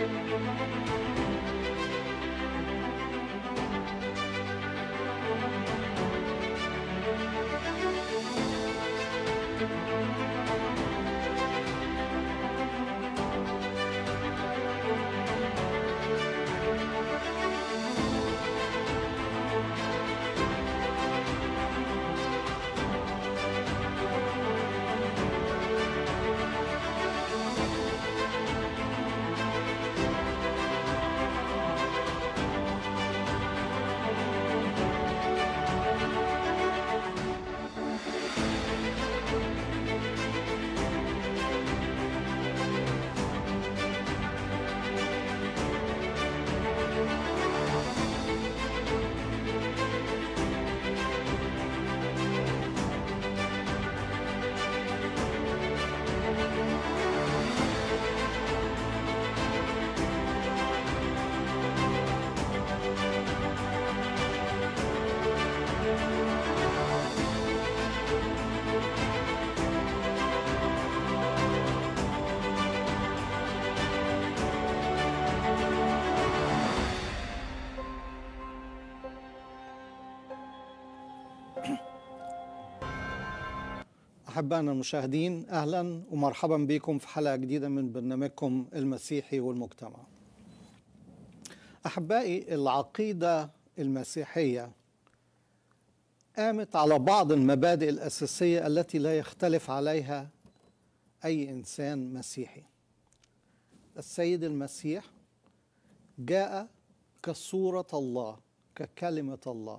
أحبائنا المشاهدين أهلا ومرحبا بكم في حلقة جديدة من برنامجكم المسيحي والمجتمع أحبائي العقيدة المسيحية قامت على بعض المبادئ الأساسية التي لا يختلف عليها أي إنسان مسيحي السيد المسيح جاء كصورة الله ككلمة الله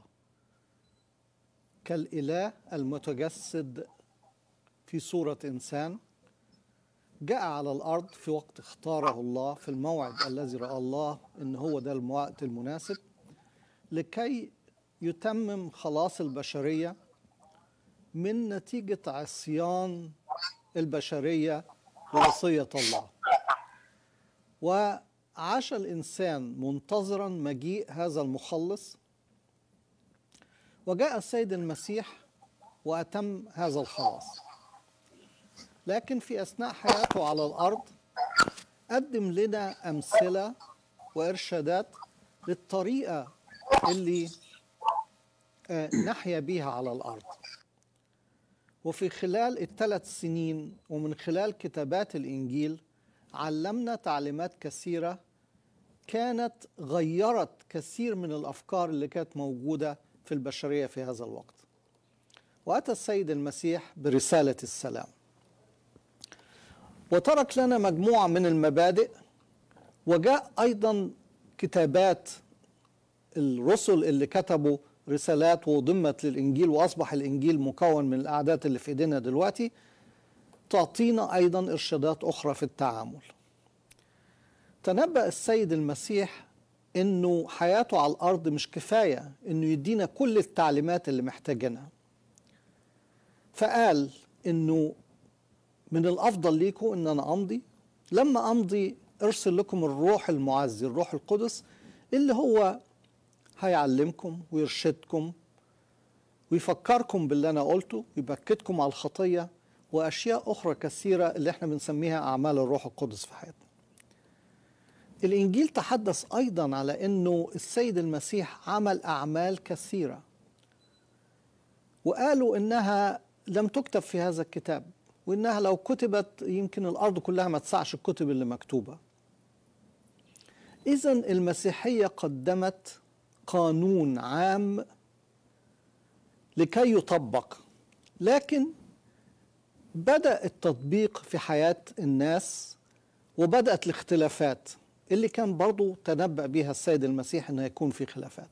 كالإله المتجسد في صورة إنسان جاء على الأرض في وقت اختاره الله في الموعد الذي رأى الله إن هو ده الوقت المناسب لكي يتمم خلاص البشرية من نتيجة عصيان البشرية لوصية الله وعاش الإنسان منتظرا مجيء هذا المخلص وجاء السيد المسيح وأتم هذا الخلاص لكن في أثناء حياته على الأرض قدم لنا أمثلة وإرشادات للطريقة اللي نحيا بيها على الأرض وفي خلال الثلاث سنين ومن خلال كتابات الإنجيل علمنا تعليمات كثيرة كانت غيرت كثير من الأفكار اللي كانت موجودة في البشرية في هذا الوقت وأتى السيد المسيح برسالة السلام وترك لنا مجموعة من المبادئ وجاء أيضا كتابات الرسل اللي كتبوا رسالات وضمت للإنجيل وأصبح الإنجيل مكون من الأعداد اللي في إيدينا دلوقتي تعطينا أيضا إرشادات أخرى في التعامل تنبأ السيد المسيح إنه حياته على الأرض مش كفاية إنه يدينا كل التعليمات اللي محتاجينها فقال إنه من الافضل ليكم ان انا امضي لما امضي ارسل لكم الروح المعزي الروح القدس اللي هو هيعلمكم ويرشدكم ويفكركم باللي انا قلته يبكتكم على الخطيه واشياء اخرى كثيره اللي احنا بنسميها اعمال الروح القدس في حياتنا الانجيل تحدث ايضا على انه السيد المسيح عمل اعمال كثيره وقالوا انها لم تكتب في هذا الكتاب وانها لو كتبت يمكن الارض كلها ما تسعش الكتب اللي مكتوبه اذا المسيحيه قدمت قانون عام لكي يطبق لكن بدا التطبيق في حياه الناس وبدات الاختلافات اللي كان برضو تنبأ بها السيد المسيح انه يكون في خلافات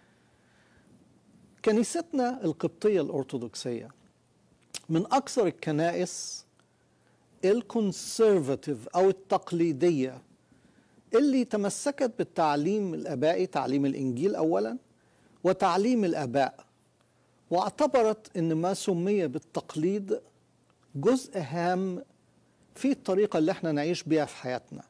كنيستنا القبطيه الارثوذكسيه من أكثر الكنائس الكونسرفاتيف أو التقليدية اللي تمسكت بالتعليم الآبائي تعليم الإنجيل أولا وتعليم الآباء واعتبرت أن ما سمي بالتقليد جزء هام في الطريقة اللي احنا نعيش بيها في حياتنا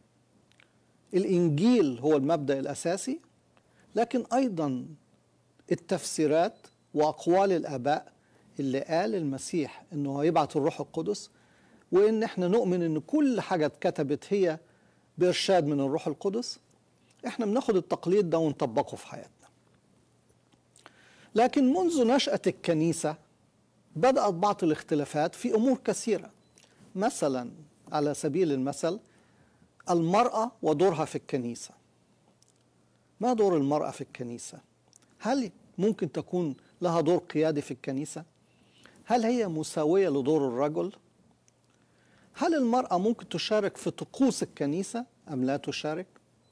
الإنجيل هو المبدأ الأساسي لكن أيضا التفسيرات وأقوال الآباء اللي قال المسيح انه هيبعت الروح القدس وان احنا نؤمن ان كل حاجه اتكتبت هي بإرشاد من الروح القدس احنا بناخد التقليد ده ونطبقه في حياتنا لكن منذ نشأة الكنيسة بدأت بعض الاختلافات في أمور كثيرة مثلا على سبيل المثل المرأة ودورها في الكنيسة ما دور المرأة في الكنيسة؟ هل ممكن تكون لها دور قيادي في الكنيسة؟ هل هي مساوية لدور الرجل؟ هل المرأة ممكن تشارك في طقوس الكنيسة أم لا تشارك؟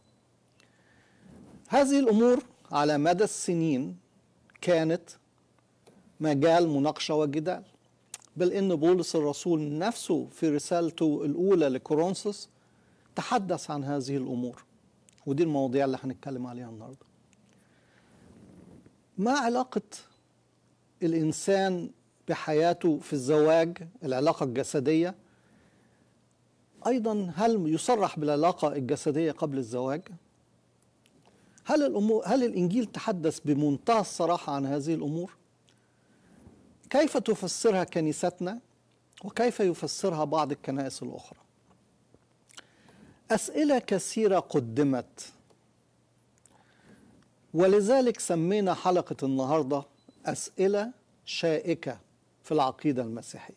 هذه الأمور على مدى السنين كانت مجال مناقشة وجدال بل إن بولس الرسول نفسه في رسالته الأولى لكورنثوس تحدث عن هذه الأمور ودي المواضيع اللي هنتكلم عليها النهارده ما علاقة الإنسان بحياته في الزواج العلاقة الجسدية أيضا هل يصرح بالعلاقة الجسدية قبل الزواج؟ هل الأمور هل الإنجيل تحدث بمنتهى الصراحة عن هذه الأمور؟ كيف تفسرها كنيستنا؟ وكيف يفسرها بعض الكنائس الأخرى؟ أسئلة كثيرة قدمت ولذلك سمينا حلقة النهاردة أسئلة شائكة في العقيدة المسيحية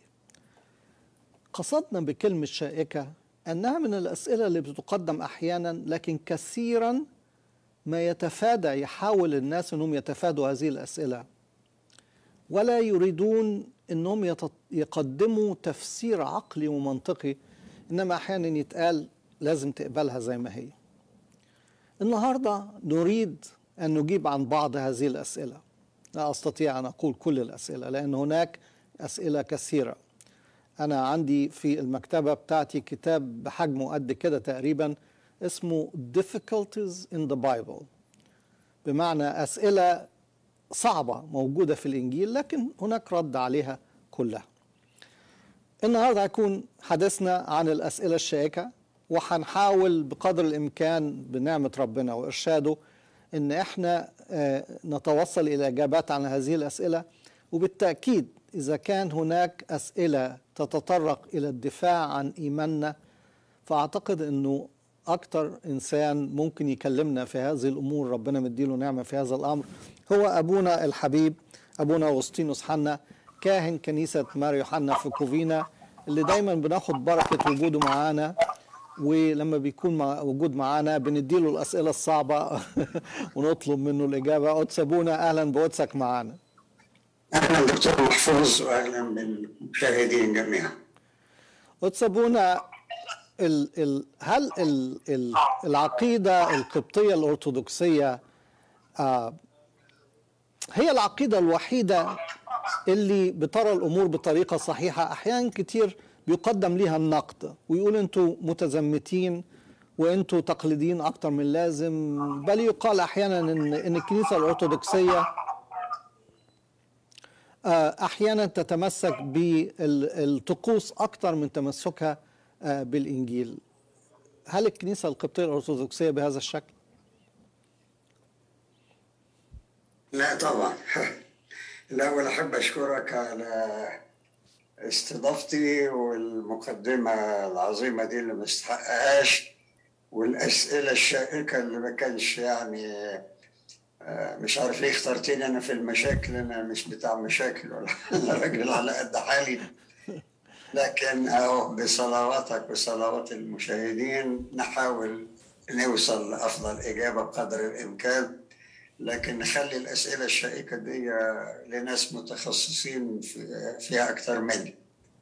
قصدنا بكلمة شائكة أنها من الأسئلة اللي بتقدم أحيانا لكن كثيرا ما يتفادى يحاول الناس أنهم يتفادوا هذه الأسئلة ولا يريدون أنهم يقدموا تفسير عقلي ومنطقي إنما أحيانا يتقال لازم تقبلها زي ما هي النهاردة نريد أن نجيب عن بعض هذه الأسئلة لا أستطيع أن أقول كل الأسئلة لأن هناك أسئلة كثيرة أنا عندي في المكتبة بتاعتي كتاب بحجمه قد كده تقريبا اسمه Difficulties in the Bible بمعنى أسئلة صعبة موجودة في الإنجيل لكن هناك رد عليها كلها النهاردة هيكون حديثنا عن الأسئلة الشائكة وهنحاول بقدر الإمكان بنعمة ربنا وإرشاده ان احنا نتوصل الى اجابات عن هذه الاسئله وبالتاكيد اذا كان هناك اسئله تتطرق الى الدفاع عن ايماننا فاعتقد انه اكتر انسان ممكن يكلمنا في هذه الامور ربنا مديله نعمه في هذا الامر هو ابونا الحبيب ابونا اغسطينوس حنا كاهن كنيسه ماريو يوحنا في كوفينا اللي دايما بناخد بركه وجوده معانا ولما بيكون مع وجود معانا بنديله الاسئله الصعبه ونطلب منه الاجابه قدس ابونا اهلا بقدسك معانا اهلا دكتور محفوظ واهلا بالمشاهدين جميعا قدس ابونا ال ال هل ال ال العقيده القبطيه الارثوذكسيه آه هي العقيده الوحيده اللي بترى الامور بطريقه صحيحه احيانا كتير بيقدم ليها النقد ويقول انتوا متزمتين وانتوا تقليديين اكتر من اللازم بل يقال احيانا ان ان الكنيسه الارثوذكسيه احيانا تتمسك بالطقوس اكتر من تمسكها بالانجيل هل الكنيسه القبطيه الارثوذكسيه بهذا الشكل لا طبعا الاول احب اشكرك على استضافتي والمقدمة العظيمة دي اللي ما استحقهاش والأسئلة الشائكة اللي ما كانش يعني مش عارف ليه اخترتني أنا في المشاكل أنا مش بتاع مشاكل ولا أنا راجل على قد حالي لكن أهو بصلواتك وصلوات المشاهدين نحاول نوصل لأفضل إجابة بقدر الإمكان لكن نخلي الأسئلة الشائكة دي لناس متخصصين فيها أكثر مني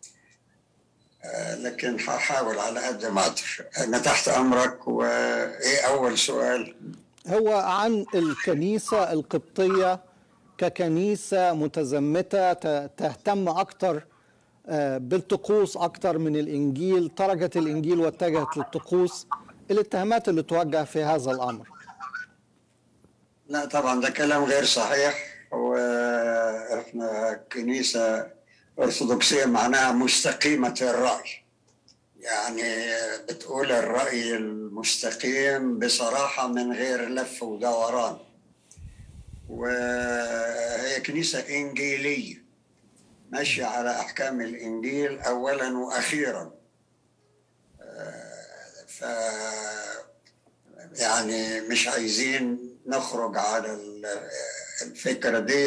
لكن هحاول على قد ما أقدر أنا تحت أمرك وإيه أول سؤال هو عن الكنيسة القبطية ككنيسة متزمتة تهتم أكثر بالطقوس أكثر من الإنجيل تركت الإنجيل واتجهت للطقوس الاتهامات اللي توجه في هذا الأمر لا طبعا ده كلام غير صحيح واحنا كنيسة أرثوذكسية معناها مستقيمة الرأي يعني بتقول الرأي المستقيم بصراحة من غير لف ودوران وهي كنيسة إنجيلية ماشية على أحكام الإنجيل أولا وأخيرا ف يعني مش عايزين نخرج على ال- الفكرة دي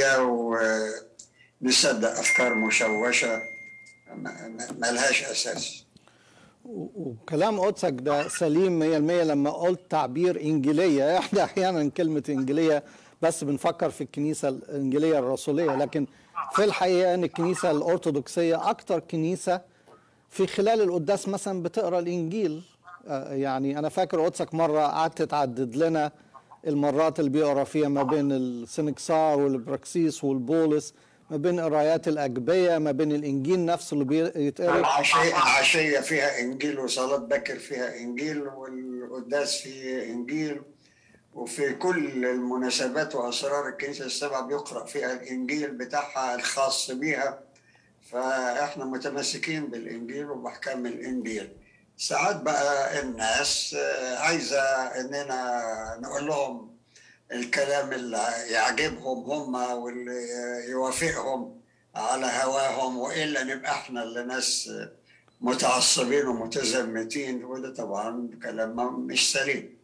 ونصدق أفكار مشوشة ما- ما- ملهاش أساس و- وكلام قدسك ده سليم 100% لما قلت تعبير انجيليه احنا احيانا كلمه انجيليه بس بنفكر في الكنيسه الانجيليه الرسوليه لكن في الحقيقه ان الكنيسه الارثوذكسيه اكتر كنيسه في خلال القداس مثلا بتقرا الانجيل آه، يعني انا فاكر قدسك مره قعدت تعدد لنا المرات اللي بيقرا فيها ما بين السنكسار والبراكسيس والبولس ما بين قرايات الاجبيه ما بين الانجيل نفسه اللي بيتقرا العشية العشية فيها إنجيل وصلاة بكر فيها إنجيل والقداس فيه إنجيل وفي كل المناسبات وأسرار الكنيسة السبعة بيقرأ فيها الإنجيل بتاعها الخاص بيها فإحنا متمسكين بالإنجيل وبأحكام الإنجيل ساعات بقى الناس آه، عايزة إننا نقول لهم الكلام اللي يعجبهم هم واللي يوافقهم على هواهم والا نبقى احنا اللي ناس متعصبين ومتزمتين وده طبعا كلام مش سليم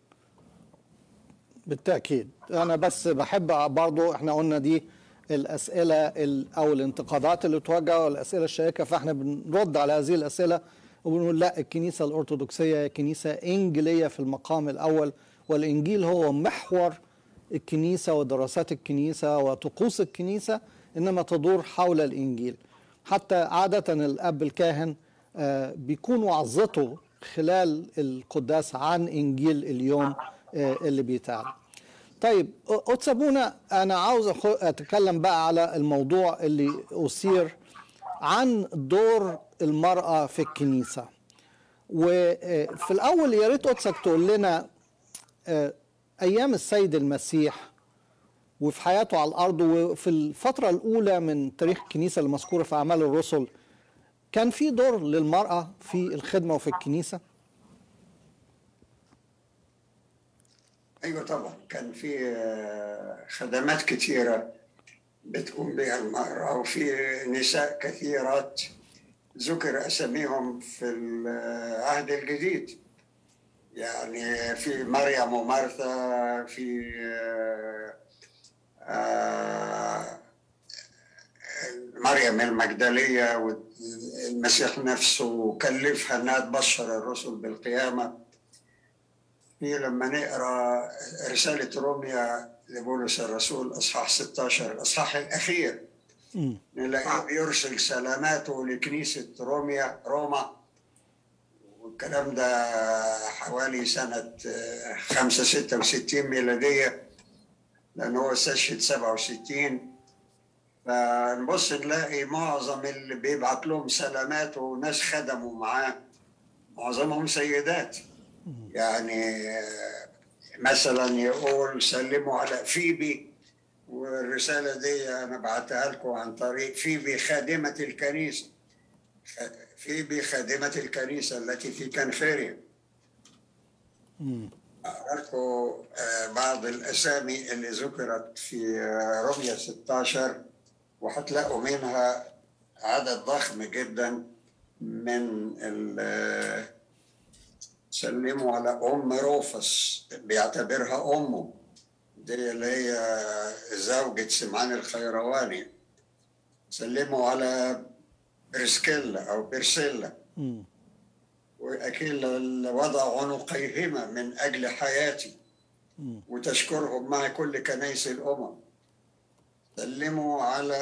بالتأكيد أنا بس بحب برضو إحنا قلنا دي الأسئلة ال- أو الانتقادات اللي توجه والأسئلة الشائكة فإحنا بنرد على هذه الأسئلة وبنقول لا الكنيسة الأرثوذكسية هي كنيسة إنجيلية في المقام الأول والإنجيل هو محور الكنيسة ودراسات الكنيسة وطقوس الكنيسة إنما تدور حول الإنجيل حتى عادة الأب الكاهن آه، بيكون وعظته خلال القداس عن إنجيل اليوم آه، اللي بيتعلم طيب أتسابونا أنا عاوز أخ- أتكلم بقى على الموضوع اللي أثير عن دور المرأة في الكنيسة وفي الأول يا ريت قدسك تقول لنا آه، أيام السيد المسيح وفي حياته على الأرض وفي الفترة الأولى من تاريخ الكنيسة المذكورة في أعمال الرسل كان في دور للمرأة في الخدمة وفي الكنيسة؟ ايوه طبعا كان في آه، خدمات كثيره بتقوم بها المراه وفي نساء كثيرات ذكر اساميهم في العهد الجديد يعني في مريم ومارثا في آه، آه، مريم المجدلية والمسيح نفسه كلفها انها تبشر الرسل بالقيامة في لما نقرا رسالة روميا لبولس الرسول اصحاح 16 الاصحاح الاخير مم. نلاقيه بيرسل سلاماته لكنيسة روميا روما والكلام ده حوالي سنة آه، 5 66 ميلادية لأن هو استشهد 67 فنبص نلاقي معظم اللي بيبعت لهم سلامات وناس خدموا معاه معظمهم سيدات يعني آه، مثلا يقول سلموا على فيبي والرسالة دي أنا بعتها لكم عن طريق فيبي خادمة الكنيسة خ- فيبي خادمة الكنيسة التي في كنفيريا مم. أقرأ لكم آه، بعض الأسامي اللي ذكرت في آه، رمية 16 وهتلاقوا منها عدد ضخم جدا من ال- آه، سلموا على أم روفس بيعتبرها أمه دي اللي هي زوجة سمعان الخيرواني سلموا على برسكيلا أو برسيلا مم. وأكيد وضع عنقيهما من أجل حياتي مم. وتشكرهم مع كل كنائس الأمم سلموا على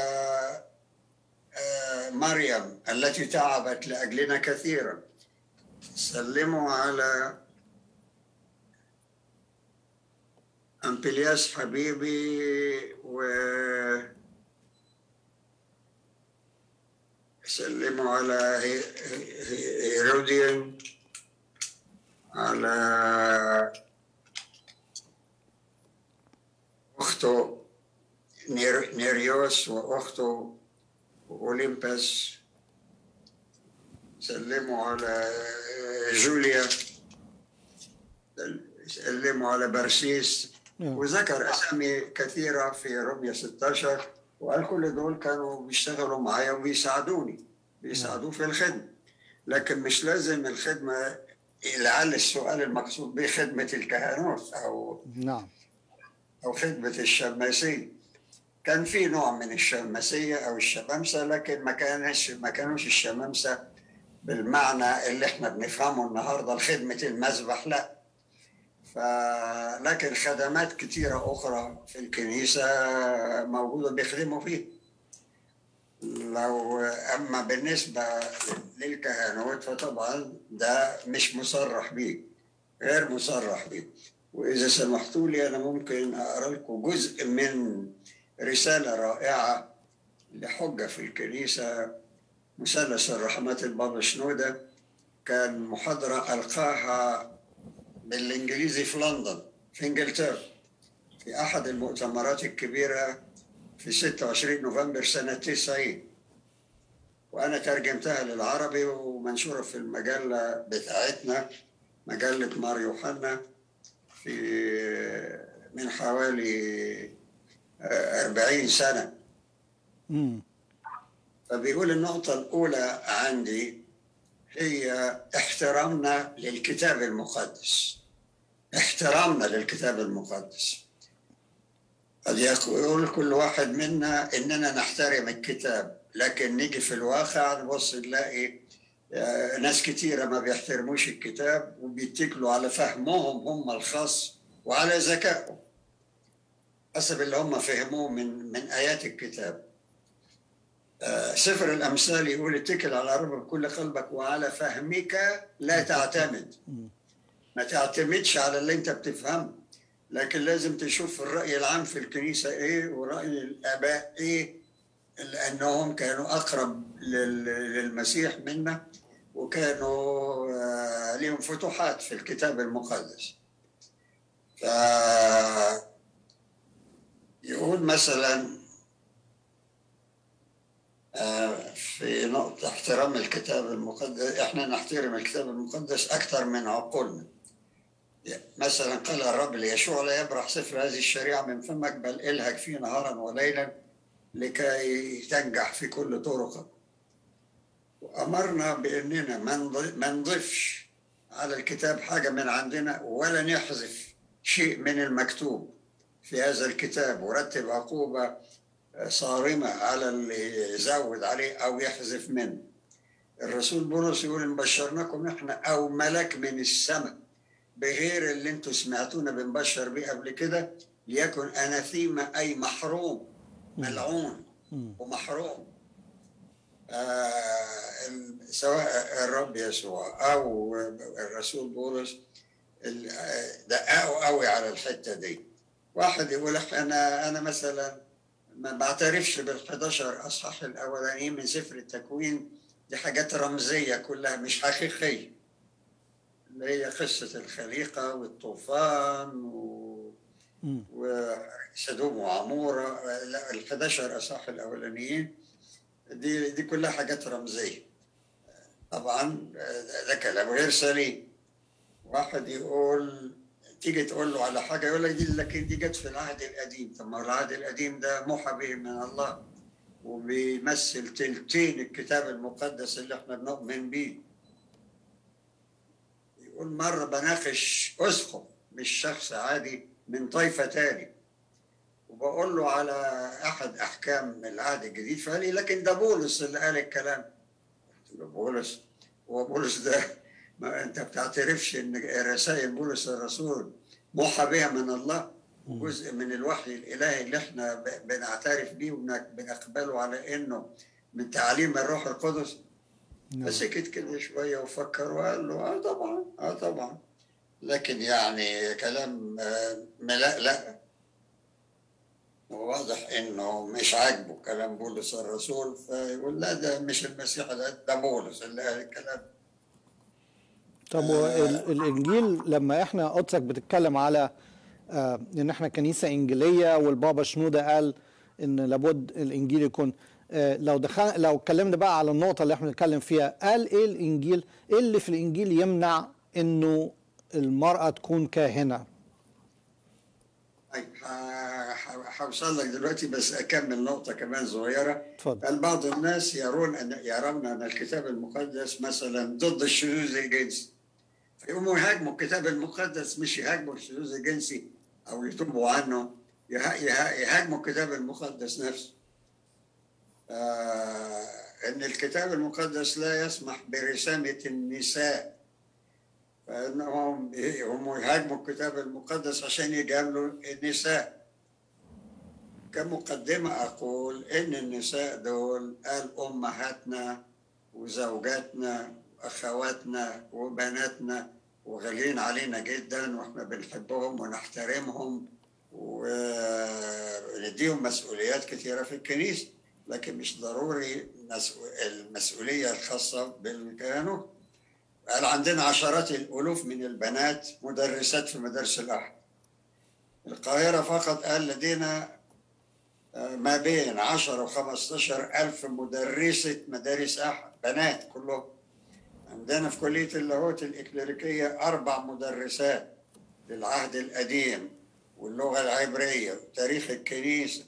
آه، مريم التي تعبت لأجلنا كثيرا سلموا على أمبلياس حبيبي و سلموا على هي- هي- هيروديان على أخته نير- نيريوس وأخته أوليمبس سلموا على جوليا سلموا على برسيس نعم. وذكر أسامي كثيرة في رمية 16 وقال كل دول كانوا بيشتغلوا معايا وبيساعدوني بيساعدوه في الخدمة لكن مش لازم الخدمة لعل السؤال المقصود به خدمة الكهنوت أو نعم أو خدمة الشماسية كان في نوع من الشماسية أو الشمامسة لكن ما كانش ما كانوش الشمامسة بالمعنى اللي احنا بنفهمه النهارده لخدمة المذبح لا ف لكن خدمات كتيرة أخرى في الكنيسة موجودة بيخدموا فيها لو أما بالنسبة للكهنوت فطبعا ده مش مصرح بيه غير مصرح بيه وإذا سمحتوا لي أنا ممكن أقرأ لكم جزء من رسالة رائعة لحجة في الكنيسة مثلث الرحمات البابا شنودة كان محاضرة ألقاها بالإنجليزي في لندن في إنجلترا في أحد المؤتمرات الكبيرة في 26 نوفمبر سنة 90 وأنا ترجمتها للعربي ومنشورة في المجلة بتاعتنا مجلة مار يوحنا في من حوالي أربعين سنة مم. فبيقول النقطة الأولى عندي هي احترامنا للكتاب المقدس احترامنا للكتاب المقدس قد يقول كل واحد منا إننا نحترم الكتاب لكن نيجي في الواقع نبص نلاقي آه، ناس كتيرة ما بيحترموش الكتاب وبيتكلوا على فهمهم هم الخاص وعلى ذكائهم حسب اللي هم فهموه من من آيات الكتاب آه، سفر الأمثال يقول اتكل على رب بكل قلبك وعلى فهمك لا تعتمد ما تعتمدش على اللي انت بتفهمه لكن لازم تشوف الرأي العام في الكنيسة ايه ورأي الآباء ايه لأنهم كانوا أقرب لل- للمسيح منا وكانوا آه، لهم فتوحات في الكتاب المقدس ف يقول مثلا آه، في نقطة احترام الكتاب المقدس احنا نحترم الكتاب المقدس أكثر من عقولنا مثلا قال الرب ليشوع لا يبرح سفر هذه الشريعة من فمك بل الهك فيه نهارا وليلا لكي تنجح في كل طرقك وأمرنا بأننا ما نض- ما نضيفش على الكتاب حاجة من عندنا ولا نحذف شيء من المكتوب في هذا الكتاب ورتب عقوبة صارمة على اللي يزود عليه أو يحذف منه الرسول بولس يقول إن بشرناكم إحنا أو ملك من السماء بغير اللي انتوا سمعتونا بنبشر بيه قبل كده ليكن أناثيما أي محروم ملعون مم. ومحروم آه ال- سواء الرب يسوع أو الرسول بولس ال- آه، دققوا قوي على الحتة دي واحد يقول لك أنا أنا مثلا ما بعترفش بال 11 أصحاح الأولانيين من سفر التكوين دي حاجات رمزية كلها مش حقيقية اللي هي قصة الخليقة والطوفان و... مم. وسدوم وعمورة لا ال 11 أصحاح الأولانيين دي دي كلها حاجات رمزية طبعا ده, ده كلام غير سليم واحد يقول تيجي تقول له على حاجة يقول لك دي لكن دي جت في العهد القديم طب ما العهد القديم ده موحى به من الله وبيمثل تلتين الكتاب المقدس اللي احنا بنؤمن بيه يقول مرة بناقش أسقف مش شخص عادي من طائفة تاني وبقول له على أحد أحكام العهد الجديد فقال لي لكن ده بولس اللي قال الكلام قلت له بولس هو بولس ده ما أنت بتعترفش إن رسائل بولس الرسول موحى بها من الله وجزء من الوحي الإلهي اللي احنا ب- بنعترف بيه وبنقبله على إنه من تعليم الروح القدس نعم. فسكت كده شوية وفكر وقال له اه طبعا اه طبعا لكن يعني كلام آه، ملألأ وواضح انه مش عاجبه كلام بولس الرسول فيقول لا ده مش المسيح ده ده بولس اللي قال الكلام طب وال- الانجيل لما احنا قدسك بتتكلم على آه ان احنا كنيسه انجيليه والبابا شنوده قال ان لابد الانجيل يكون آه لو دخل لو اتكلمنا بقى على النقطه اللي احنا بنتكلم فيها قال ايه الانجيل ايه اللي في الانجيل يمنع انه المراه تكون كاهنه طيب ه- ه- هوصل لك دلوقتي بس اكمل نقطة كمان صغيرة اتفضل قال بعض الناس يرون ان يرون ان الكتاب المقدس مثلا ضد الشذوذ الجنسي فيقوموا يهاجموا الكتاب المقدس مش يهاجموا الشذوذ الجنسي او يتوبوا عنه يه- يه- يهاجموا الكتاب المقدس نفسه آه ان الكتاب المقدس لا يسمح برسامة النساء فانهم هم يهاجموا الكتاب المقدس عشان يجاملوا النساء كمقدمة أقول إن النساء دول قال أمهاتنا وزوجاتنا وأخواتنا وبناتنا وغاليين علينا جدا وإحنا بنحبهم ونحترمهم ونديهم مسؤوليات كثيرة في الكنيسة لكن مش ضروري مسؤ- المسؤولية الخاصة بالكهنوت قال عندنا عشرات الألوف من البنات مدرسات في مدارس الأحد القاهرة فقط قال لدينا ما بين 10 و 15 ألف مدرسة مدارس أحد بنات كلهم عندنا في كلية اللاهوت الإكليريكية أربع مدرسات للعهد القديم واللغة العبرية وتاريخ الكنيسة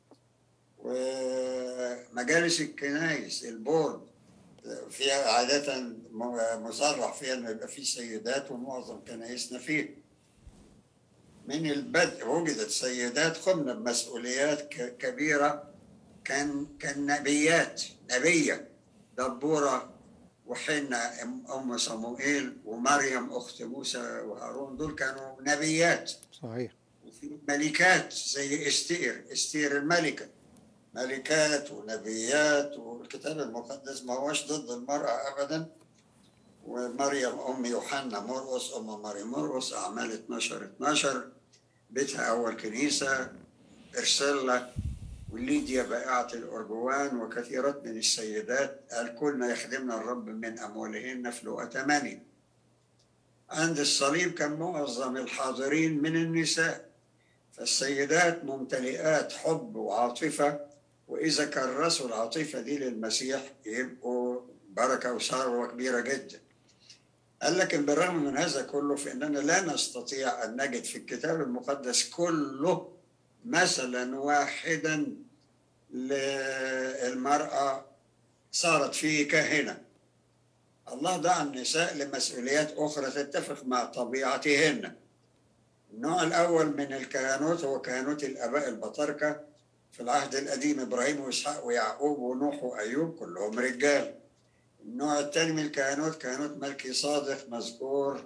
ومجالس الكنايس البورد فيها عادة م- مصرح فيها إنه يبقى في سيدات ومعظم كنايسنا فيه من البدء وجدت سيدات قمنا بمسؤوليات ك- كبيرة كان كان نبيات نبية دبورة وحنة أم- أم صموئيل ومريم أخت موسى وهارون دول كانوا نبيات صحيح وفي ملكات زي استير استير الملكة ملكات ونبيات والكتاب المقدس ما هوش ضد المرأة أبدا ومريم أم يوحنا مرقس أم مريم مرقس أعمال 12 12 بيتها أول كنيسة إرسلة وليديا بائعة الأرجوان وكثيرات من السيدات قال كنا يخدمنا الرب من أموالهن في لقى 8 عند الصليب كان معظم الحاضرين من النساء فالسيدات ممتلئات حب وعاطفة وإذا كرسوا العاطفة دي للمسيح يبقوا بركة وثروة كبيرة جدا قال لكن بالرغم من هذا كله فإننا لا نستطيع أن نجد في الكتاب المقدس كله مثلا واحدا للمرأة صارت فيه كاهنة الله دعا النساء لمسؤوليات أخرى تتفق مع طبيعتهن النوع الأول من الكهنوت هو كهنوت الآباء البطاركة في العهد القديم إبراهيم وإسحاق ويعقوب ونوح وأيوب كلهم رجال النوع الثاني من الكهنوت كهنوت ملكي صادق مذكور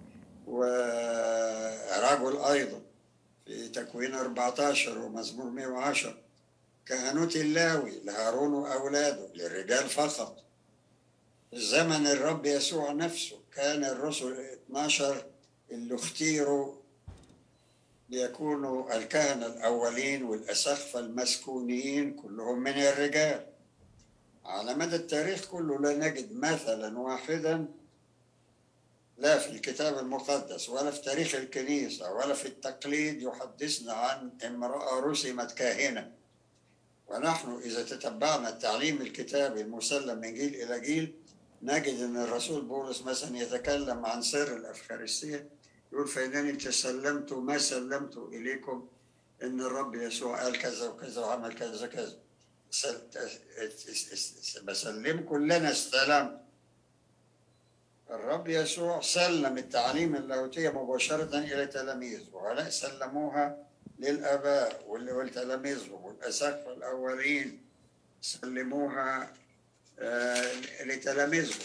ورجل أيضا في تكوين 14 ومزمور 110 كهنوت اللاوي لهارون وأولاده للرجال فقط في زمن الرب يسوع نفسه كان الرسل 12 اللي اختيروا ليكونوا الكهنة الأولين والأسقفة المسكونيين كلهم من الرجال على مدى التاريخ كله لا نجد مثلا واحدا لا في الكتاب المقدس ولا في تاريخ الكنيسة ولا في التقليد يحدثنا عن امرأة رسمت كاهنة ونحن إذا تتبعنا التعليم الكتابي المسلم من جيل إلى جيل نجد أن الرسول بولس مثلا يتكلم عن سر الأفخارستية يقول فإنني تسلمت ما سلمت إليكم إن الرب يسوع قال كذا وكذا وعمل كذا كذا بسلمكم لنا السلام الرب يسوع سلم التعليم اللاهوتية مباشرة إلى تلاميذه وهؤلاء سلموها للآباء والتلاميذهم والأساقفة الأولين سلموها آه لتلاميذهم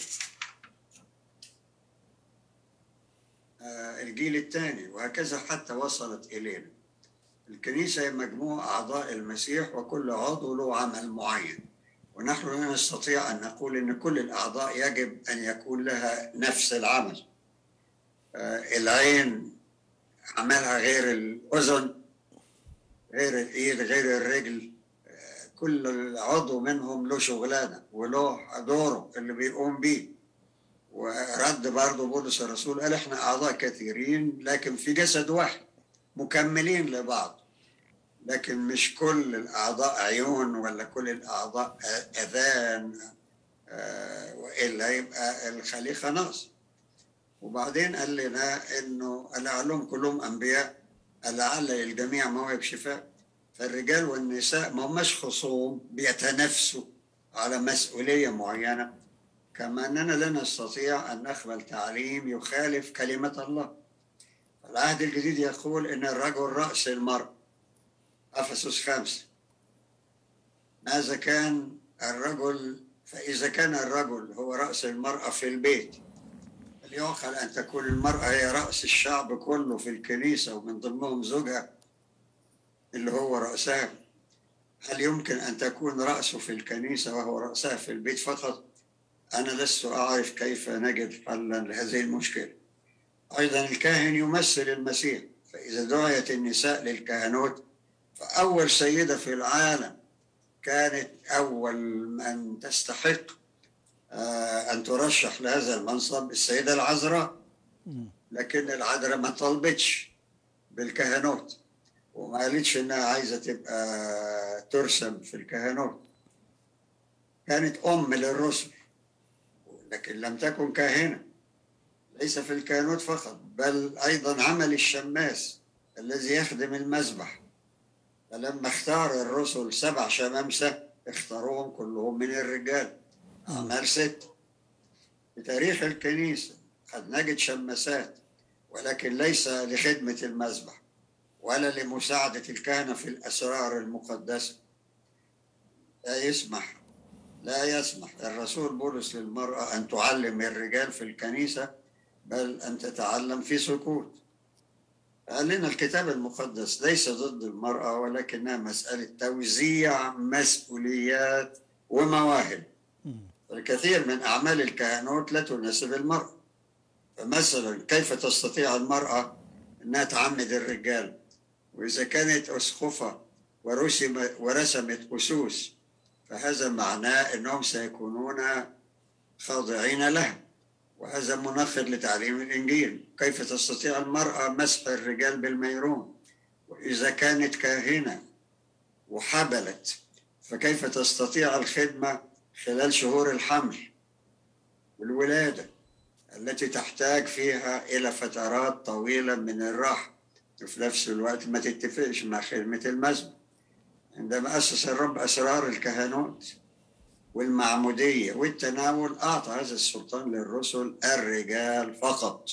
آه الجيل الثاني وهكذا حتى وصلت إلينا الكنيسة هي مجموع أعضاء المسيح وكل عضو له عمل معين ونحن لا نستطيع أن نقول أن كل الأعضاء يجب أن يكون لها نفس العمل آه العين عملها غير الأذن غير الإيد غير الرجل آه كل عضو منهم له شغلانة وله دوره اللي بيقوم بيه ورد برضه بولس الرسول قال احنا أعضاء كثيرين لكن في جسد واحد مكملين لبعض لكن مش كل الأعضاء عيون ولا كل الأعضاء أذان آه وإلا يبقى الخليقة ناقص وبعدين قال لنا إنه لعلهم كلهم أنبياء لعل للجميع مواهب شفاء فالرجال والنساء ما هماش خصوم بيتنافسوا على مسؤولية معينة كما أننا لا نستطيع أن نقبل تعليم يخالف كلمة الله العهد الجديد يقول إن الرجل رأس المرء أفسس خمسة ماذا كان الرجل فإذا كان الرجل هو رأس المرأة في البيت فليعقل أن تكون المرأة هي رأس الشعب كله في الكنيسة ومن ضمنهم زوجها اللي هو رأسها هل يمكن أن تكون رأسه في الكنيسة وهو رأسها في البيت فقط؟ أنا لست أعرف كيف نجد حلا لهذه المشكلة أيضا الكاهن يمثل المسيح فإذا دعيت النساء للكهنوت فأول سيدة في العالم كانت أول من تستحق آه، أن ترشح لهذا المنصب السيدة العذراء لكن العذراء ما طلبتش بالكهنوت وما قالتش إنها عايزة تبقى ترسم في الكهنوت كانت أم للرسل لكن لم تكن كاهنة ليس في الكهنوت فقط بل أيضا عمل الشماس الذي يخدم المذبح فلما اختار الرسل سبع شمامسة اختاروهم كلهم من الرجال أعمال ست في تاريخ الكنيسة قد نجد شماسات ولكن ليس لخدمة المذبح ولا لمساعدة الكهنة في الأسرار المقدسة لا يسمح لا يسمح الرسول بولس للمرأة أن تعلم الرجال في الكنيسة بل أن تتعلم في سكوت قال لنا الكتاب المقدس ليس ضد المرأة ولكنها مسألة توزيع مسؤوليات ومواهب الكثير من أعمال الكهنوت لا تناسب المرأة فمثلا كيف تستطيع المرأة أنها تعمد الرجال وإذا كانت أسقفة ورسم ورسمت أسوس فهذا معناه أنهم سيكونون خاضعين لها وهذا منفذ لتعليم الإنجيل كيف تستطيع المرأة مسح الرجال بالميرون وإذا كانت كاهنة وحبلت فكيف تستطيع الخدمة خلال شهور الحمل والولادة التي تحتاج فيها إلى فترات طويلة من الراحة وفي نفس الوقت ما تتفقش مع خدمة المسجد عندما أسس الرب أسرار الكهنوت والمعمودية والتناول أعطى هذا السلطان للرسل الرجال فقط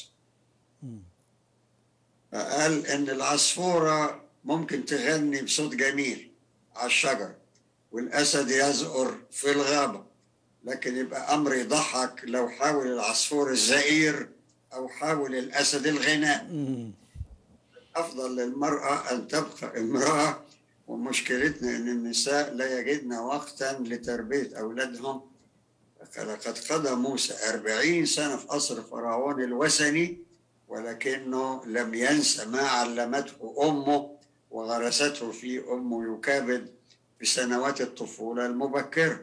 فقال إن العصفورة ممكن تغني بصوت جميل على الشجر والأسد يزقر في الغابة لكن يبقى أمر يضحك لو حاول العصفور الزئير أو حاول الأسد الغناء أفضل للمرأة أن تبقى امرأة ومشكلتنا أن النساء لا يجدن وقتا لتربية أولادهم لقد قضى موسى أربعين سنة في قصر فرعون الوثني ولكنه لم ينس ما علمته أمه وغرسته في أمه يكابد بسنوات الطفولة المبكرة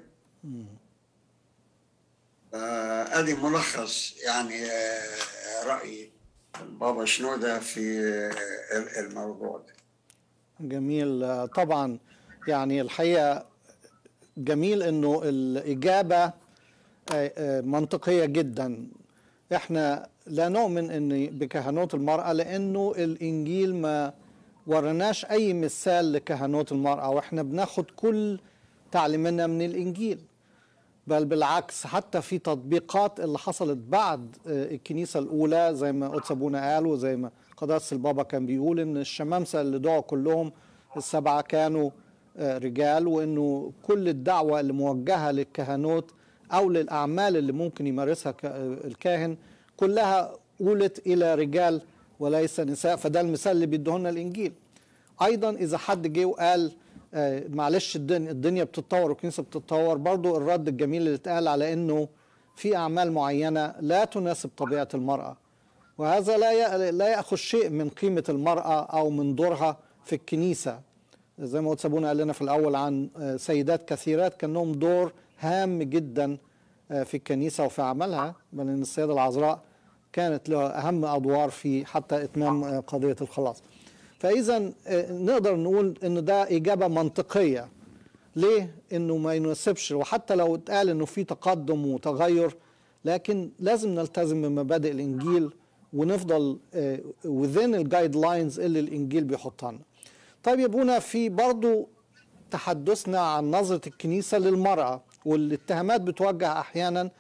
ادي ملخص يعني رأي البابا شنودة في الموضوع ده جميل طبعا يعني الحقيقة جميل انه الإجابة منطقية جدا احنا لا نؤمن ان بكهنوت المرأة لانه الانجيل ما ورناش اي مثال لكهنوت المرأة واحنا بناخد كل تعليمنا من الانجيل بل بالعكس حتى في تطبيقات اللي حصلت بعد الكنيسة الأولى زي ما قدس أبونا قال وزي ما قداسة البابا كان بيقول إن الشمامسة اللي دعوا كلهم السبعة كانوا رجال وإنه كل الدعوة اللي موجهة للكهنوت أو للأعمال اللي ممكن يمارسها الكاهن كلها قولت إلى رجال وليس نساء فده المثال اللي بيدهولنا الإنجيل أيضا إذا حد جه وقال آه معلش الدنيا, الدنيا بتتطور والكنيسه بتتطور برضو الرد الجميل اللي اتقال على انه في اعمال معينه لا تناسب طبيعه المراه وهذا لا لا ياخذ شيء من قيمه المراه او من دورها في الكنيسه زي ما سابونا قال لنا في الاول عن آه سيدات كثيرات كان لهم دور هام جدا آه في الكنيسه وفي عملها بل ان السيده العذراء كانت لها اهم ادوار في حتى اتمام قضيه الخلاص فاذا نقدر نقول ان ده اجابه منطقيه ليه انه ما يناسبش وحتى لو اتقال انه في تقدم وتغير لكن لازم نلتزم بمبادئ الانجيل ونفضل within الجايد لاينز اللي الانجيل بيحطها لنا طيب يا ابونا في برضو تحدثنا عن نظره الكنيسه للمراه والاتهامات بتوجه احيانا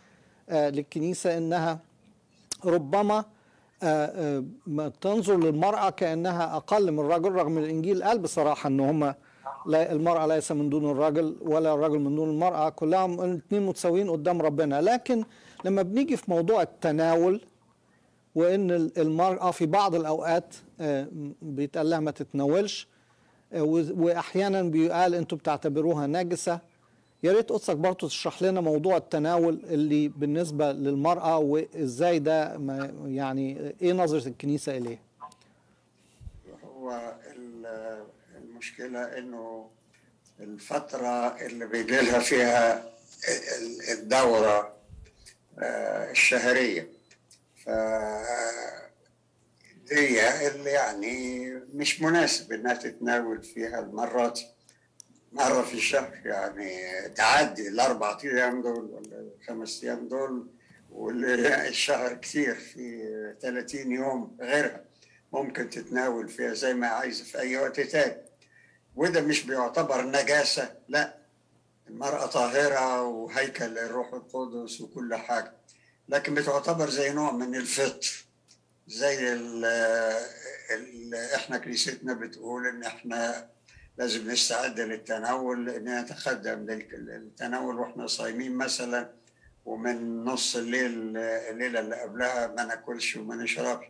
آه، للكنيسة إنها ربما آه، آه، ما تنظر للمرأة كأنها أقل من الرجل رغم الإنجيل قال بصراحة إن هما لا المرأة ليس من دون الرجل ولا الرجل من دون المرأة كلهم الاثنين متساويين قدام ربنا لكن لما بنيجي في موضوع التناول وإن ال- المرأة في بعض الأوقات آه، بيتقال لها ما تتناولش آه، و- وأحيانا بيقال أنتوا بتعتبروها نجسة يا ريت قدسك برضه تشرح لنا موضوع التناول اللي بالنسبة للمرأة وإزاي ده ما- يعني إيه نظرة الكنيسة إليه هو ال- المشكلة إنه الفترة اللي بيجي لها فيها ال- الدورة آه، الشهرية ف دي اللي يعني مش مناسب إنها تتناول فيها المرات مرة في الشهر يعني تعدي الأربع أيام دول ولا الخمس أيام دول والشهر كتير في 30 يوم غيرها ممكن تتناول فيها زي ما عايزة في أي وقت تاني وده مش بيعتبر نجاسة لا المرأة طاهرة وهيكل الروح القدس وكل حاجة لكن بتعتبر زي نوع من الفطر زي ال ال احنا كنيستنا بتقول ان احنا لازم نستعد للتناول ان نتقدم للتناول واحنا صايمين مثلا ومن نص الليل الليله اللي قبلها ما ناكلش وما نشربش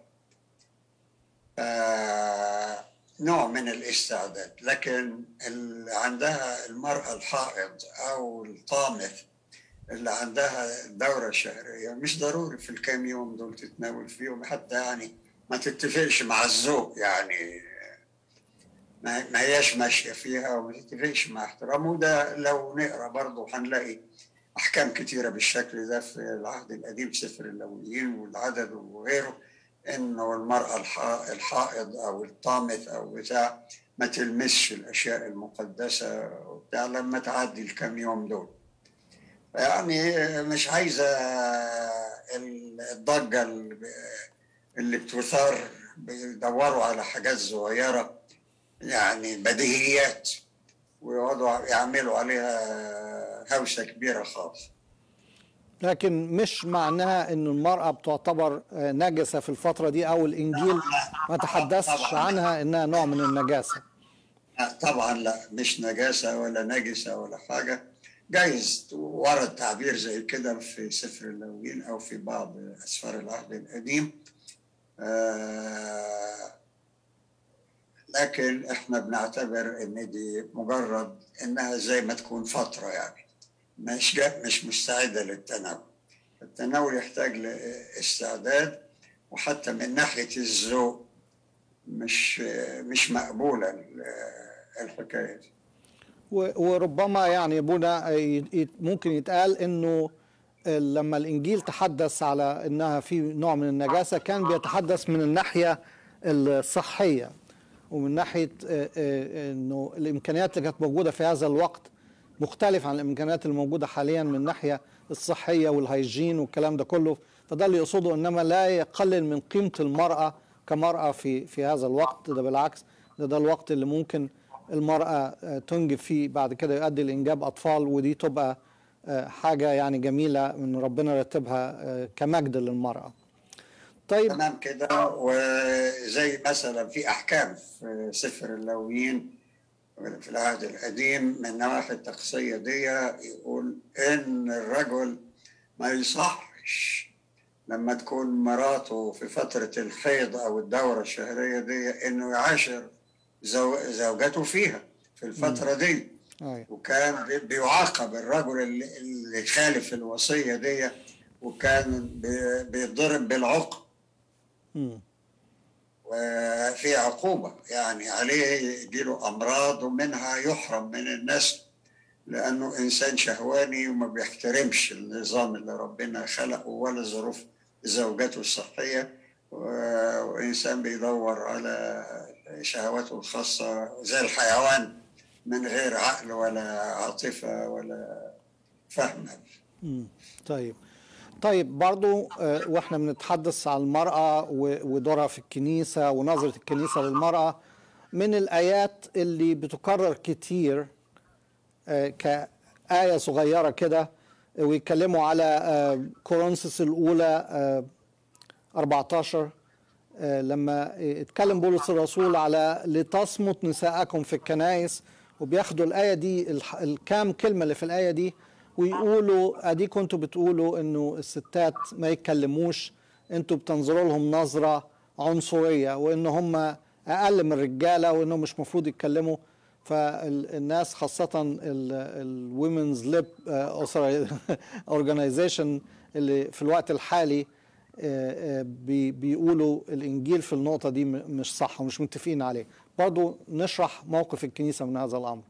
آه نوع من الاستعداد لكن اللي عندها المرأة الحائض أو الطامث اللي عندها الدورة الشهرية مش ضروري في الكام يوم دول تتناول فيهم حتى يعني ما تتفقش مع الذوق يعني ما ما هياش ماشية فيها وما تتفقش مع احترامه وده لو نقرا برضه هنلاقي أحكام كتيرة بالشكل ده في العهد القديم سفر اللاويين والعدد وغيره إنه المرأة الح- الحائض أو الطامث أو بتاع ما تلمسش الأشياء المقدسة وبتاع لما تعدي الكام يوم دول يعني مش عايزة الضجة اللي بتثار بيدوروا على حاجات صغيرة يعني بديهيات ويقعدوا يعملوا عليها هوسة كبيرة خالص لكن مش معناها ان المرأة بتعتبر آه، نجسة في الفترة دي او الانجيل ما تحدثش طبعاً. عنها انها نوع من النجاسة لا، طبعا لا مش نجاسة ولا نجسة ولا حاجة جايز ورد تعبير زي كده في سفر اللاويين أو في بعض أسفار العهد القديم آه لكن احنا بنعتبر ان دي مجرد انها زي ما تكون فترة يعني مش جا مش مستعدة للتناول التناول يحتاج لاستعداد وحتى من ناحية الذوق مش مش مقبولة ال- الحكاية دي و- وربما يعني ابونا ي- ي- ممكن يتقال انه لما الانجيل تحدث على انها في نوع من النجاسه كان بيتحدث من الناحيه الصحيه ومن ناحيه آه، آه، انه الامكانيات اللي كانت موجوده في هذا الوقت مختلف عن الامكانيات الموجوده حاليا من الناحيه الصحيه والهيجين والكلام ده كله فده اللي يقصده انما لا يقلل من قيمه المراه كمراه في في هذا الوقت ده بالعكس ده ده الوقت اللي ممكن المراه آه، تنجب فيه بعد كده يؤدي لانجاب اطفال ودي تبقى آه، حاجه يعني جميله من ربنا رتبها آه، كمجد للمراه. طيب تمام كده وزي مثلا في احكام في سفر اللاويين في العهد القديم من نواحي التقصية دي يقول ان الرجل ما يصحش لما تكون مراته في فترة الحيض او الدورة الشهرية دي انه يعاشر زو- زوجته فيها في الفترة دي أيوة. وكان بي- بيعاقب الرجل اللي, اللي يخالف الوصية دي وكان بي- بيتضرب بالعقب مم. وفي عقوبة يعني عليه يجيله أمراض ومنها يحرم من النسل لأنه إنسان شهواني وما بيحترمش النظام اللي ربنا خلقه ولا ظروف زوجته الصحية و- وإنسان بيدور على شهواته الخاصة زي الحيوان من غير عقل ولا عاطفة ولا فهم مم. طيب طيب برضو آه، واحنا بنتحدث عن المرأة و- ودورها في الكنيسة ونظرة الكنيسة للمرأة من الآيات اللي بتكرر كتير آه، كآية صغيرة كده ويتكلموا على آه، كورنثوس الاولى آه، 14 آه، لما اتكلم بولس الرسول على لتصمت نساءكم في الكنائس وبياخدوا الآية دي الح- الكام كلمة اللي في الآية دي ويقولوا اديكم انتوا بتقولوا انه الستات ما يتكلموش انتوا بتنظروا لهم نظرة عنصرية وان هم اقل من الرجالة وانهم مش مفروض يتكلموا فالناس خاصة الومنز ليب اورجانيزيشن اللي في الوقت الحالي آه، آه، بي- بيقولوا الانجيل في النقطه دي م- مش صح ومش متفقين عليه برضو نشرح موقف الكنيسه من هذا الامر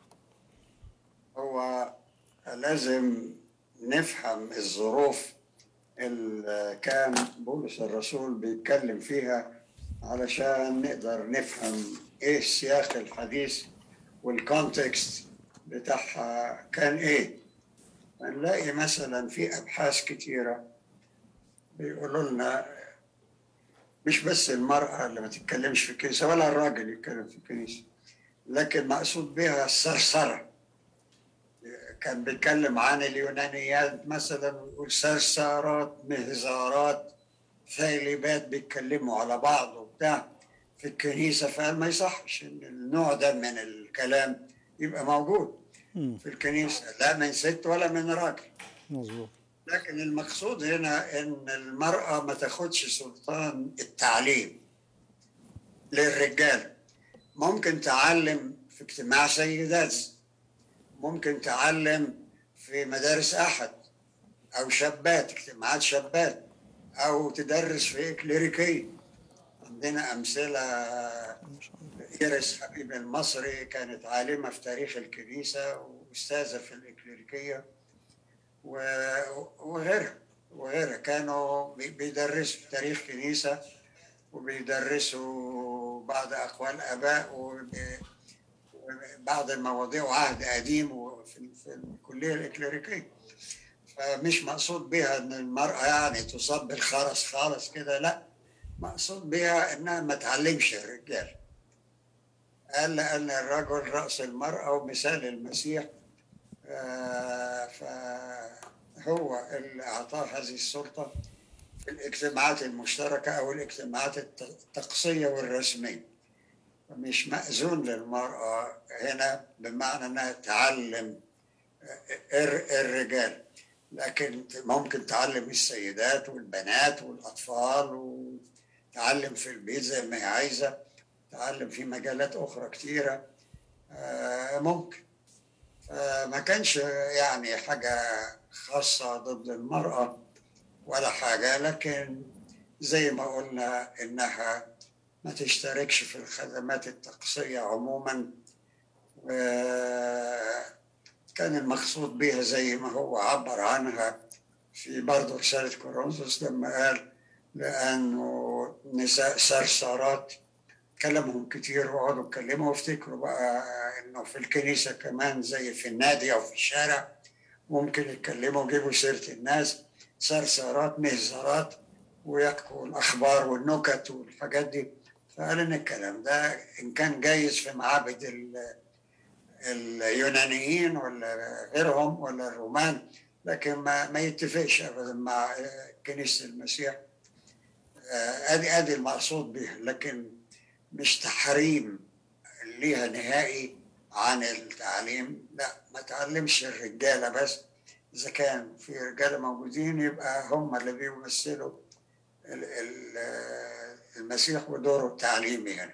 هو لازم نفهم الظروف اللي كان بولس الرسول بيتكلم فيها علشان نقدر نفهم ايه سياق الحديث والكونتكست بتاعها كان ايه هنلاقي مثلا في ابحاث كتيره بيقولوا لنا مش بس المرأة اللي ما تتكلمش في الكنيسة ولا الراجل يتكلم في الكنيسة لكن مقصود بها الثرثرة كان بيتكلم عن اليونانيات مثلا ويقول ثرثارات مهزارات ثيلبات بيتكلموا على بعض وبتاع في الكنيسة فقال ما يصحش إن النوع ده من الكلام يبقى موجود مم. في الكنيسة لا من ست ولا من راجل مظبوط لكن المقصود هنا ان المرأة ما تاخدش سلطان التعليم للرجال ممكن تعلم في اجتماع سيدات ممكن تعلم في مدارس احد او شابات اجتماعات شابات او تدرس في كليريكية عندنا امثله إيرس حبيب المصري كانت عالمه في تاريخ الكنيسه واستاذه في الكليريكيه و- وغيرها وغيرها كانوا بي- بيدرسوا تاريخ كنيسة وبيدرسوا بعض أقوال آباء وب- وبعض المواضيع وعهد قديم وفي في الكلية الإكليريكية فمش مقصود بها إن المرأة يعني تصاب بالخرس خالص كده لا مقصود بها إنها ما تعلمش الرجال قال أن الرجل رأس المرأة ومثال المسيح آه، فهو اللي أعطاه هذه السلطة في الاجتماعات المشتركة أو الاجتماعات الت- التقصية والرسمية مش مأذون للمرأة هنا بمعنى أنها تعلم الر- الرجال لكن ممكن تعلم السيدات والبنات والأطفال وتعلم في البيت زي ما هي عايزة تعلم في مجالات أخرى كتيرة آه، ممكن ما كانش يعني حاجة خاصة ضد المرأة ولا حاجة لكن زي ما قلنا إنها ما تشتركش في الخدمات التقصية عموما وكان المقصود بها زي ما هو عبر عنها في برضه رسالة كورنثوس لما قال لأنه نساء سرسارات كلامهم كتير وقعدوا يتكلموا وافتكروا بقى انه في الكنيسه كمان زي في النادي او في الشارع ممكن يتكلموا ويجيبوا سيره الناس سرسارات مهزرات ويحكوا الاخبار والنكت والحاجات دي فقال ان الكلام ده ان كان جايز في معابد ال- اليونانيين ولا غيرهم ولا الرومان لكن ما ما يتفقش ابدا مع كنيسه المسيح آه، ادي ادي المقصود به لكن مش تحريم ليها نهائي عن التعليم لا ما تعلمش الرجاله بس اذا كان في رجاله موجودين يبقى هم اللي بيمثلوا ال- ال- المسيح ودوره التعليمي هنا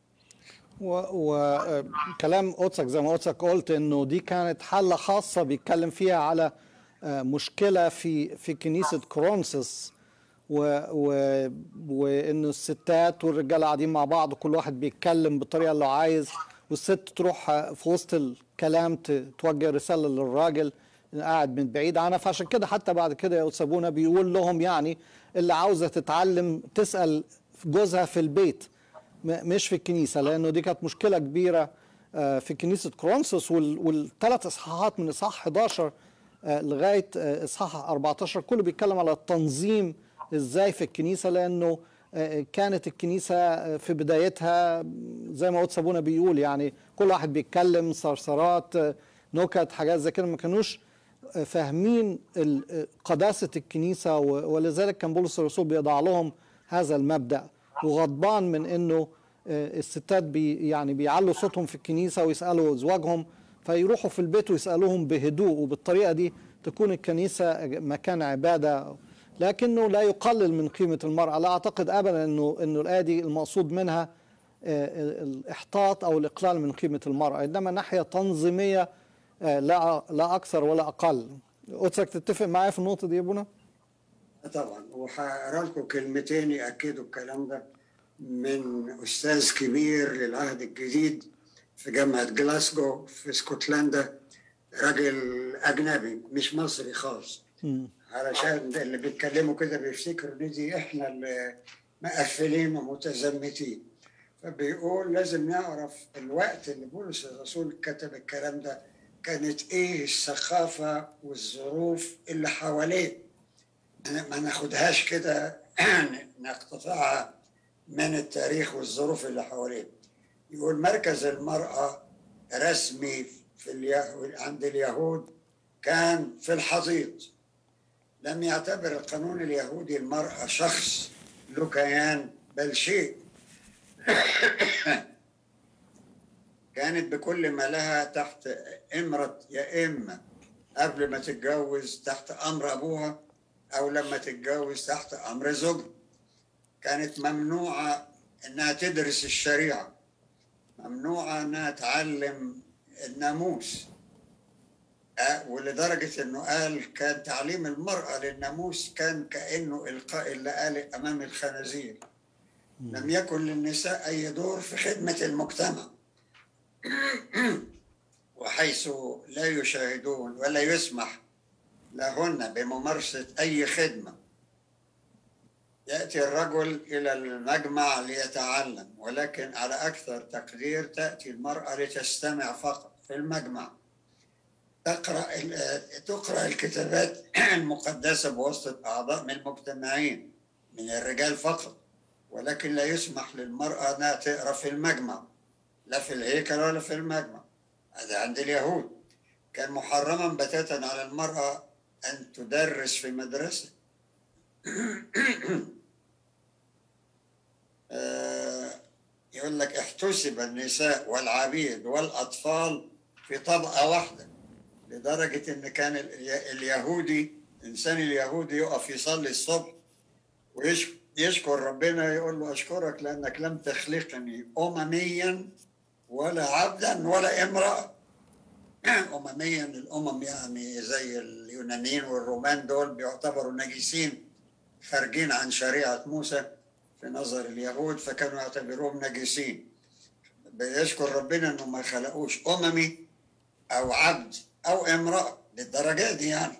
وكلام قدسك زي ما قدسك قلت انه دي كانت حالة خاصة بيتكلم فيها على آه، مشكلة في في كنيسة كورنثوس و و وانه الستات والرجاله قاعدين مع بعض وكل واحد بيتكلم بالطريقه اللي هو عايز والست تروح آه، في وسط الكلام ت- توجه رساله للراجل قاعد من بعيد عنها فعشان كده حتى بعد كده يا سابونا بيقول لهم يعني اللي عاوزه تتعلم تسال جوزها في البيت م- مش في الكنيسه لانه دي كانت مشكله كبيره آه، في كنيسه كرونسوس والثلاث اصحاحات من اصحاح 11 آه، لغايه آه، اصحاح 14 كله بيتكلم على التنظيم ازاي في الكنيسه لانه آه، كانت الكنيسه آه، في بدايتها زي ما قدس ابونا بيقول يعني كل واحد بيتكلم صرصرات آه، نكت حاجات زي كده ما كانوش فاهمين ال- قداسة الكنيسة و- ولذلك كان بولس الرسول بيضع لهم هذا المبدأ وغضبان من انه آه، الستات بي يعني بيعلوا صوتهم في الكنيسة ويسألوا ازواجهم فيروحوا في البيت ويسألوهم بهدوء وبالطريقة دي تكون الكنيسة مكان عبادة لكنه لا يقلل من قيمة المرأة لا أعتقد أبدا أنه أنه الآية دي المقصود منها آه، الإحطاط أو الإقلال من قيمة المرأة إنما ناحية تنظيمية آه، لا لا أكثر ولا أقل قدسك تتفق معايا في النقطة دي يا ابونا؟ طبعا وهقرا لكم كلمتين ياكدوا الكلام ده من استاذ كبير للعهد الجديد في جامعه جلاسكو في اسكتلندا راجل اجنبي مش مصري خالص مم. علشان ده اللي بيتكلموا كده بيفتكروا ان دي احنا اللي مقفلين ومتزمتين فبيقول لازم نعرف الوقت اللي بولس الرسول كتب الكلام ده كانت ايه الثقافه والظروف اللي حواليه ما ناخدهاش كده نقتطعها من التاريخ والظروف اللي حواليه يقول مركز المرأة رسمي في اليهود عند اليهود كان في الحضيض لم يعتبر القانون اليهودي المرأة شخص له كيان بل شيء كانت بكل ما لها تحت إمرة يا إما قبل ما تتجوز تحت أمر أبوها أو لما تتجوز تحت أمر زوجها كانت ممنوعة إنها تدرس الشريعة ممنوعة إنها تعلم الناموس آه، ولدرجة إنه قال كان تعليم المرأة للناموس كان كأنه إلقاء اللآلئ أمام الخنازير لم يكن للنساء أي دور في خدمة المجتمع وحيث لا يشاهدون ولا يسمح لهن بممارسة أي خدمة يأتي الرجل إلى المجمع ليتعلم ولكن على أكثر تقدير تأتي المرأة لتستمع فقط في المجمع تقرأ ال- تقرأ الكتابات المقدسة بواسطة أعضاء من المجتمعين من الرجال فقط ولكن لا يسمح للمرأة أنها تقرأ في المجمع لا في الهيكل ولا في المجمع هذا عند اليهود كان محرما بتاتا على المرأة أن تدرس في مدرسة آه، يقول لك احتسب النساء والعبيد والأطفال في طبقة واحدة لدرجة إن كان ال- اليهودي الإنسان اليهودي يقف يصلي الصبح ويشكر ربنا يقول له أشكرك لأنك لم تخلقني أمميا ولا عبدا ولا امرأة أمميا الأمم يعني زي اليونانيين والرومان دول بيعتبروا نجسين خارجين عن شريعة موسى في نظر اليهود فكانوا يعتبروهم نجسين بيشكر ربنا انه ما خلقوش اممي او عبد او امراه للدرجه دي يعني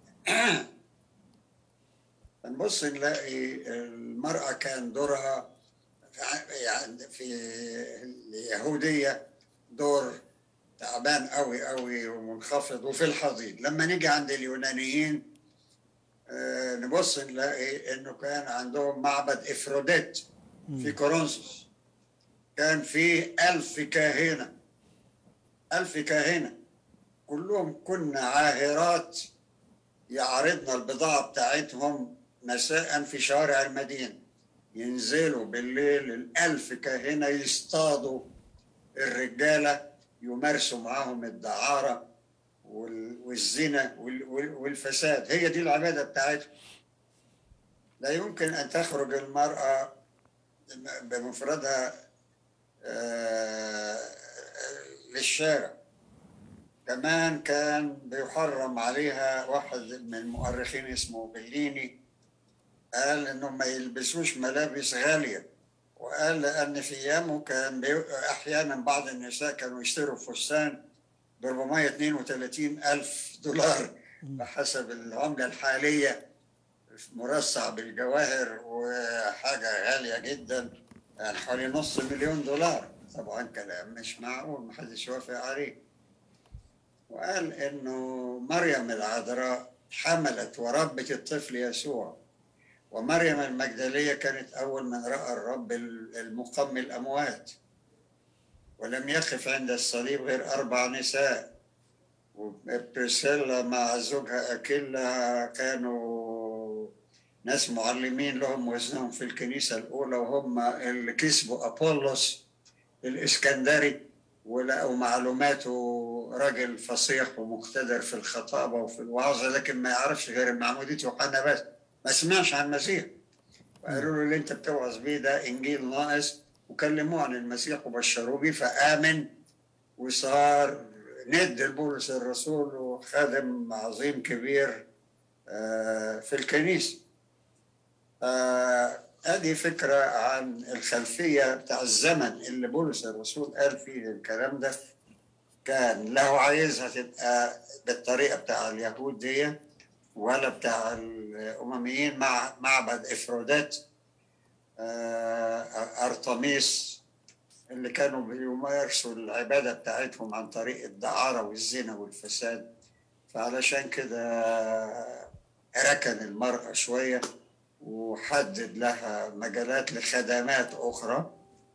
نبص نلاقي المراه كان دورها يعني في اليهوديه دور تعبان قوي قوي ومنخفض وفي الحضيض لما نيجي عند اليونانيين آه، نبص نلاقي انه كان عندهم معبد افروديت في كورنثوس كان في ألف كاهنة ألف كاهنة كلهم كنا عاهرات يعرضن البضاعة بتاعتهم مساء في شوارع المدينة ينزلوا بالليل الألف كاهنة يصطادوا الرجالة يمارسوا معاهم الدعارة وال- والزنا وال- وال- والفساد هي دي العبادة بتاعتهم لا يمكن أن تخرج المرأة بمفردها آه، للشارع كمان كان بيحرم عليها واحد من المؤرخين اسمه بليني قال انهم ما يلبسوش ملابس غاليه وقال لان في ايامه كان بي... احيانا بعض النساء كانوا يشتروا فستان ب 432 الف دولار بحسب العمله الحاليه مرصع بالجواهر وحاجه غاليه جدا يعني حوالي نص مليون دولار طبعا كلام مش معقول محدش يوافق عليه وقال انه مريم العذراء حملت وربت الطفل يسوع ومريم المجدلية كانت أول من رأى الرب المقام الأموات ولم يقف عند الصليب غير أربع نساء وبريسيلا مع زوجها أكيلا كانوا ناس معلمين لهم وزنهم في الكنيسة الأولى وهم اللي كسبوا أبولس الإسكندري ولقوا معلوماته راجل فصيح ومقتدر في الخطابة وفي الوعظة لكن ما يعرفش غير معمودية يوحنا بس ما سمعش عن المسيح وقالوا له اللي انت بتوعظ بيه ده انجيل ناقص وكلموه عن المسيح وبشروه بيه فآمن وصار ند لبولس الرسول وخادم عظيم كبير آه، في الكنيسة آه، هذه فكرة عن الخلفية بتاع الزمن اللي بولس الرسول قال فيه الكلام ده كان له عايزها تبقى بالطريقة بتاع اليهود دي ولا بتاع الأمميين مع معبد إفرودات آه، أرطميس اللي كانوا بيمارسوا العبادة بتاعتهم عن طريق الدعارة والزنا والفساد فعلشان كده ركن المرأة شوية وحدد لها مجالات لخدمات أخرى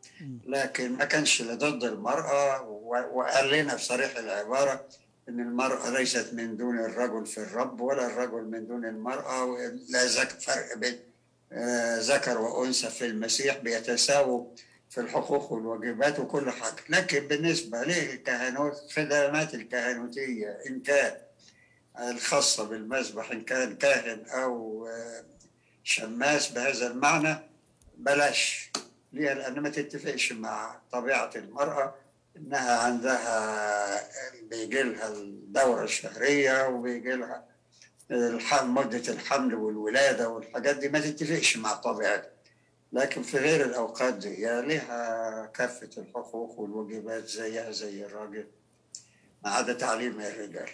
لكن ما كانش ضد المرأة و- وقال لنا بصريح العبارة إن المرأة ليست من دون الرجل في الرب ولا الرجل من دون المرأة لا زك فرق بين آه، ذكر وأنثى في المسيح بيتساووا في الحقوق والواجبات وكل حاجة لكن بالنسبة للكهنوت خدمات الكهنوتية إن كان الخاصة بالمذبح إن كان كاهن أو آه، شماس بهذا المعنى بلاش ليه لأن ما تتفقش مع طبيعة المرأة إنها عندها بيجي لها الدورة الشهرية وبيجي لها الحمل مدة الحمل والولادة والحاجات دي ما تتفقش مع طبيعتها لكن في غير الأوقات دي لها كافة الحقوق والواجبات زيها زي الراجل ما عدا تعليم الرجال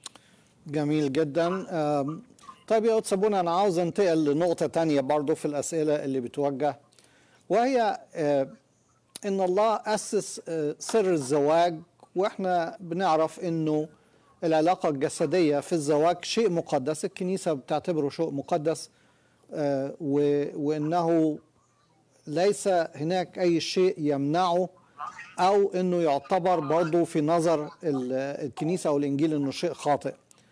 جميل جدا آم، طيب يا أستاذ بونا أنا عاوز أنتقل لنقطة تانية برضو في الأسئلة اللي بتوجه وهي آه، إن الله أسس آه، سر الزواج وإحنا بنعرف إنه العلاقة الجسدية في الزواج شيء مقدس الكنيسة بتعتبره شيء مقدس آه، و- وإنه ليس هناك أي شيء يمنعه أو إنه يعتبر برضه في نظر ال- الكنيسة أو الإنجيل إنه شيء خاطئ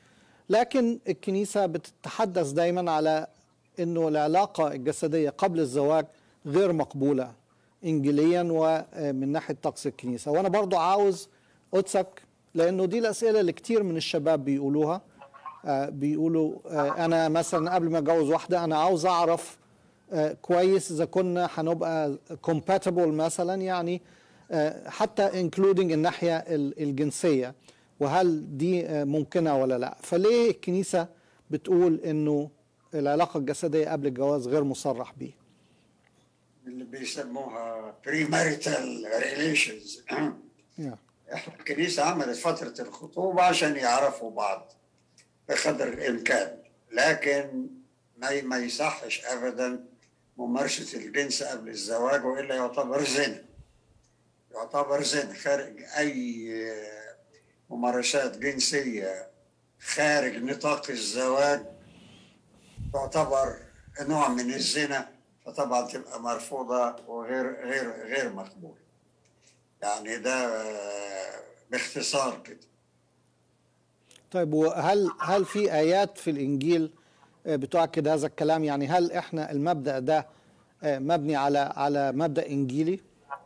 لكن الكنيسة بتتحدث دايما على انه العلاقة الجسدية قبل الزواج غير مقبولة انجيليا ومن ناحية طقس الكنيسة وانا برضو عاوز قدسك لانه دي الاسئلة اللي كتير من الشباب بيقولوها آه، بيقولوا آه، انا مثلا قبل ما اتجوز واحدة انا عاوز اعرف آه، كويس اذا كنا هنبقى compatible مثلا يعني آه، حتى including الناحية ال- الجنسية وهل دي آه، ممكنة ولا لا فليه الكنيسة بتقول انه العلاقة الجسدية قبل الجواز غير مصرح بيه اللي بيسموها بريماريتال ريليشنز yeah. احنا الكنيسة عملت فترة الخطوبة عشان يعرفوا بعض بقدر الإمكان لكن ما ما يصحش أبدا ممارسة الجنس قبل الزواج وإلا يعتبر زنا يعتبر زنا خارج أي ممارسات جنسية خارج نطاق الزواج تعتبر نوع من الزنا فطبعا تبقى مرفوضة وغير غير غير مقبولة يعني ده آه، باختصار كده طيب وهل هل في آيات في الإنجيل آه، بتؤكد هذا الكلام يعني هل احنا المبدأ ده آه، مبني على على مبدأ إنجيلي؟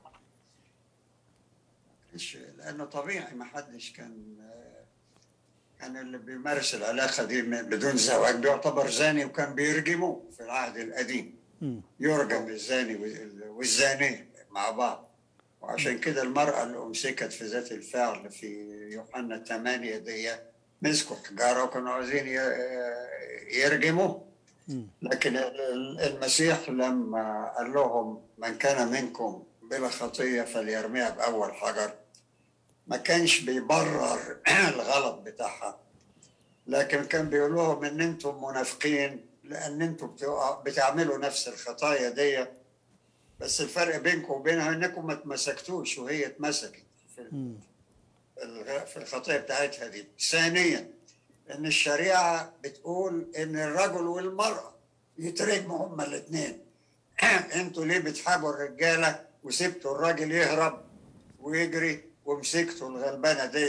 مش لانه طبيعي ما حدش كان كان اللي بيمارس العلاقه دي من- بدون زواج بيعتبر زاني وكان بيرجموه في العهد القديم مم. يرجم الزاني وال- والزانيه مع بعض وعشان كده المرأة اللي أمسكت في ذات الفعل في يوحنا 8 دي مسكوا حجارة وكانوا عايزين ي- يرجموه مم. لكن ال- ال- المسيح لما قال لهم من كان منكم بلا خطية فليرميها بأول حجر ما كانش بيبرر الغلط بتاعها لكن كان بيقول لهم ان انتم منافقين لان انتم بتقع- بتعملوا نفس الخطايا دي بس الفرق بينكم وبينها انكم ما اتمسكتوش وهي اتمسكت في مم. الغ- في الخطيه بتاعتها دي ثانيا ان الشريعه بتقول ان الرجل والمراه يترجموا هما الاثنين انتوا ليه بتحابوا الرجاله وسبتوا الراجل يهرب ويجري ومسكتوا الغلبانه دي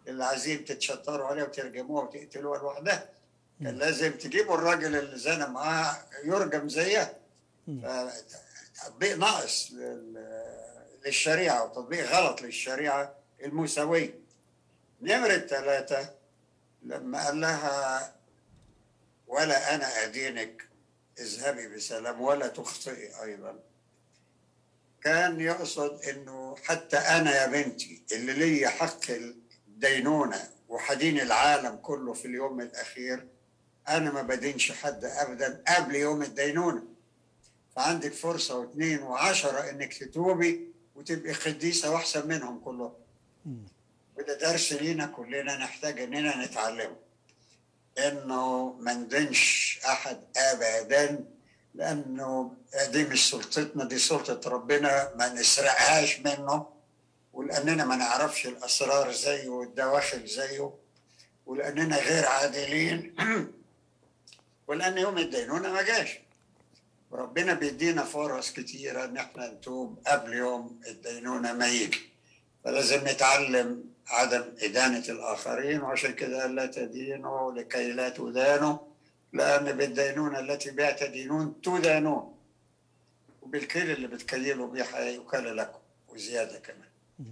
اللي عايزين تتشطروا عليها وترجموها وتقتلوها لوحدها كان لازم تجيبوا الراجل اللي زنى معاه يرجم زيها تطبيق ناقص للشريعة وتطبيق غلط للشريعة الموسوية نمرة ثلاثة لما قال لها ولا أنا أدينك اذهبي بسلام ولا تخطئي أيضا كان يقصد انه حتى انا يا بنتي اللي لي حق الدينونه وحدين العالم كله في اليوم الاخير انا ما بدينش حد ابدا قبل يوم الدينونه فعندك فرصه واثنين وعشرة انك تتوبي وتبقي قديسه واحسن منهم كلهم وده درس لينا كلنا نحتاج اننا نتعلمه انه ما ندينش احد ابدا لانه دي مش سلطتنا دي سلطه ربنا ما نسرقهاش منه ولاننا ما نعرفش الاسرار زيه والدواخل زيه ولاننا غير عادلين ولان يوم الدينونه ما جاش وربنا بيدينا فرص كتيره ان احنا نتوب قبل يوم الدينونه ما يجي فلازم نتعلم عدم إدانة الآخرين وعشان كده لا تدينوا لكي لا تدانوا لأن بالدينونة التي بها تدينون تدانون وبالكيل اللي بتكيلوا بيه هيكال لكم وزيادة كمان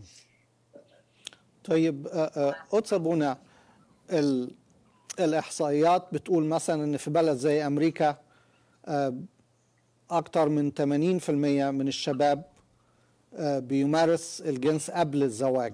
طيب قدس أبونا الإحصائيات بتقول مثلا إن في بلد زي أمريكا أكثر من 80% من الشباب بيمارس الجنس قبل الزواج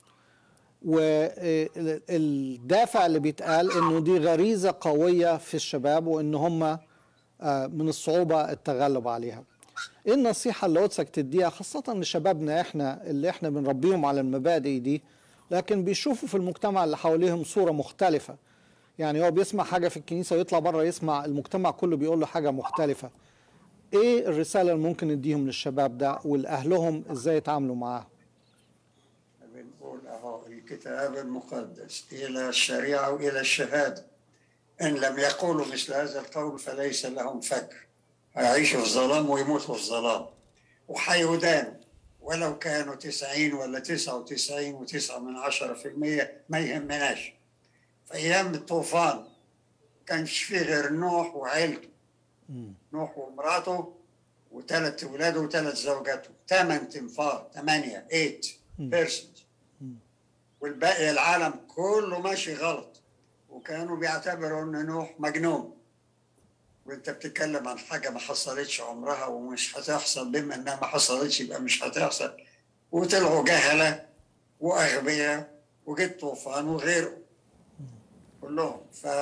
والدافع اللي بيتقال انه دي غريزه قويه في الشباب وان هم من الصعوبه التغلب عليها. ايه النصيحه اللي قدسك تديها خاصه لشبابنا احنا اللي احنا بنربيهم على المبادئ دي لكن بيشوفوا في المجتمع اللي حواليهم صوره مختلفه. يعني هو بيسمع حاجه في الكنيسه ويطلع بره يسمع المجتمع كله بيقول له حاجه مختلفه. ايه الرساله اللي ممكن نديهم للشباب ده ولاهلهم ازاي يتعاملوا معاه؟ بنقول اهو الكتاب المقدس الى الشريعه والى الشهاده ان لم يقولوا مثل هذا القول فليس لهم فكر هيعيشوا في ظلام ويموتوا في ظلام وحيدانوا ولو كانوا 90 ولا 99 وتسعة من عشرة في المية ما يهمناش في أيام الطوفان كانش فيه غير نوح وعيلته نوح ومراته وثلاث أولاده وثلاث زوجاته ثمان تنفار ثمانية 8 بيرسونز والباقي العالم كله ماشي غلط وكانوا بيعتبروا ان نوح مجنون وانت بتتكلم عن حاجه ما حصلتش عمرها ومش هتحصل بما انها ما حصلتش يبقى مش هتحصل وطلعوا جهله واغبياء وجت طوفان وغيره كلهم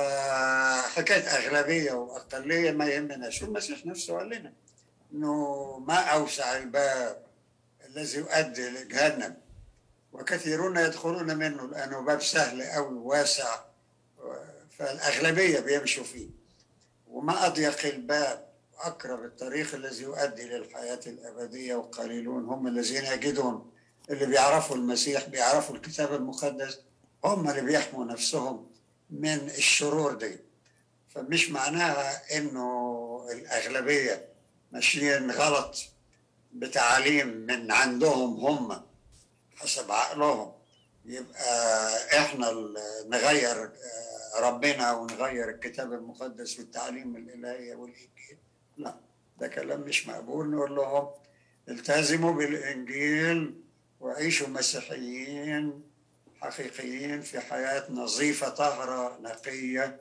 فحكايه اغلبيه واقليه ما يهمناش والمسيح نفسه قال لنا انه ما اوسع الباب الذي يؤدي لجهنم وكثيرون يدخلون منه لانه باب سهل قوي واسع فالاغلبيه بيمشوا فيه وما اضيق الباب اقرب الطريق الذي يؤدي للحياه الابديه وقليلون هم الذين يجدون اللي بيعرفوا المسيح بيعرفوا الكتاب المقدس هم اللي بيحموا نفسهم من الشرور دي فمش معناها انه الاغلبيه ماشيين غلط بتعاليم من عندهم هم حسب عقلهم يبقى احنا نغير ربنا ونغير الكتاب المقدس والتعليم الالهيه والانجيل لا ده كلام مش مقبول نقول لهم التزموا بالانجيل وعيشوا مسيحيين حقيقيين في حياه نظيفه طاهره نقيه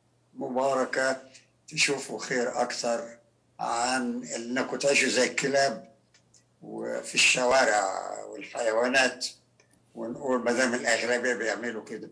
مباركه تشوفوا خير اكثر عن انكم تعيشوا زي الكلاب وفي الشوارع والحيوانات ونقول ما دام الاغلبيه بيعملوا كده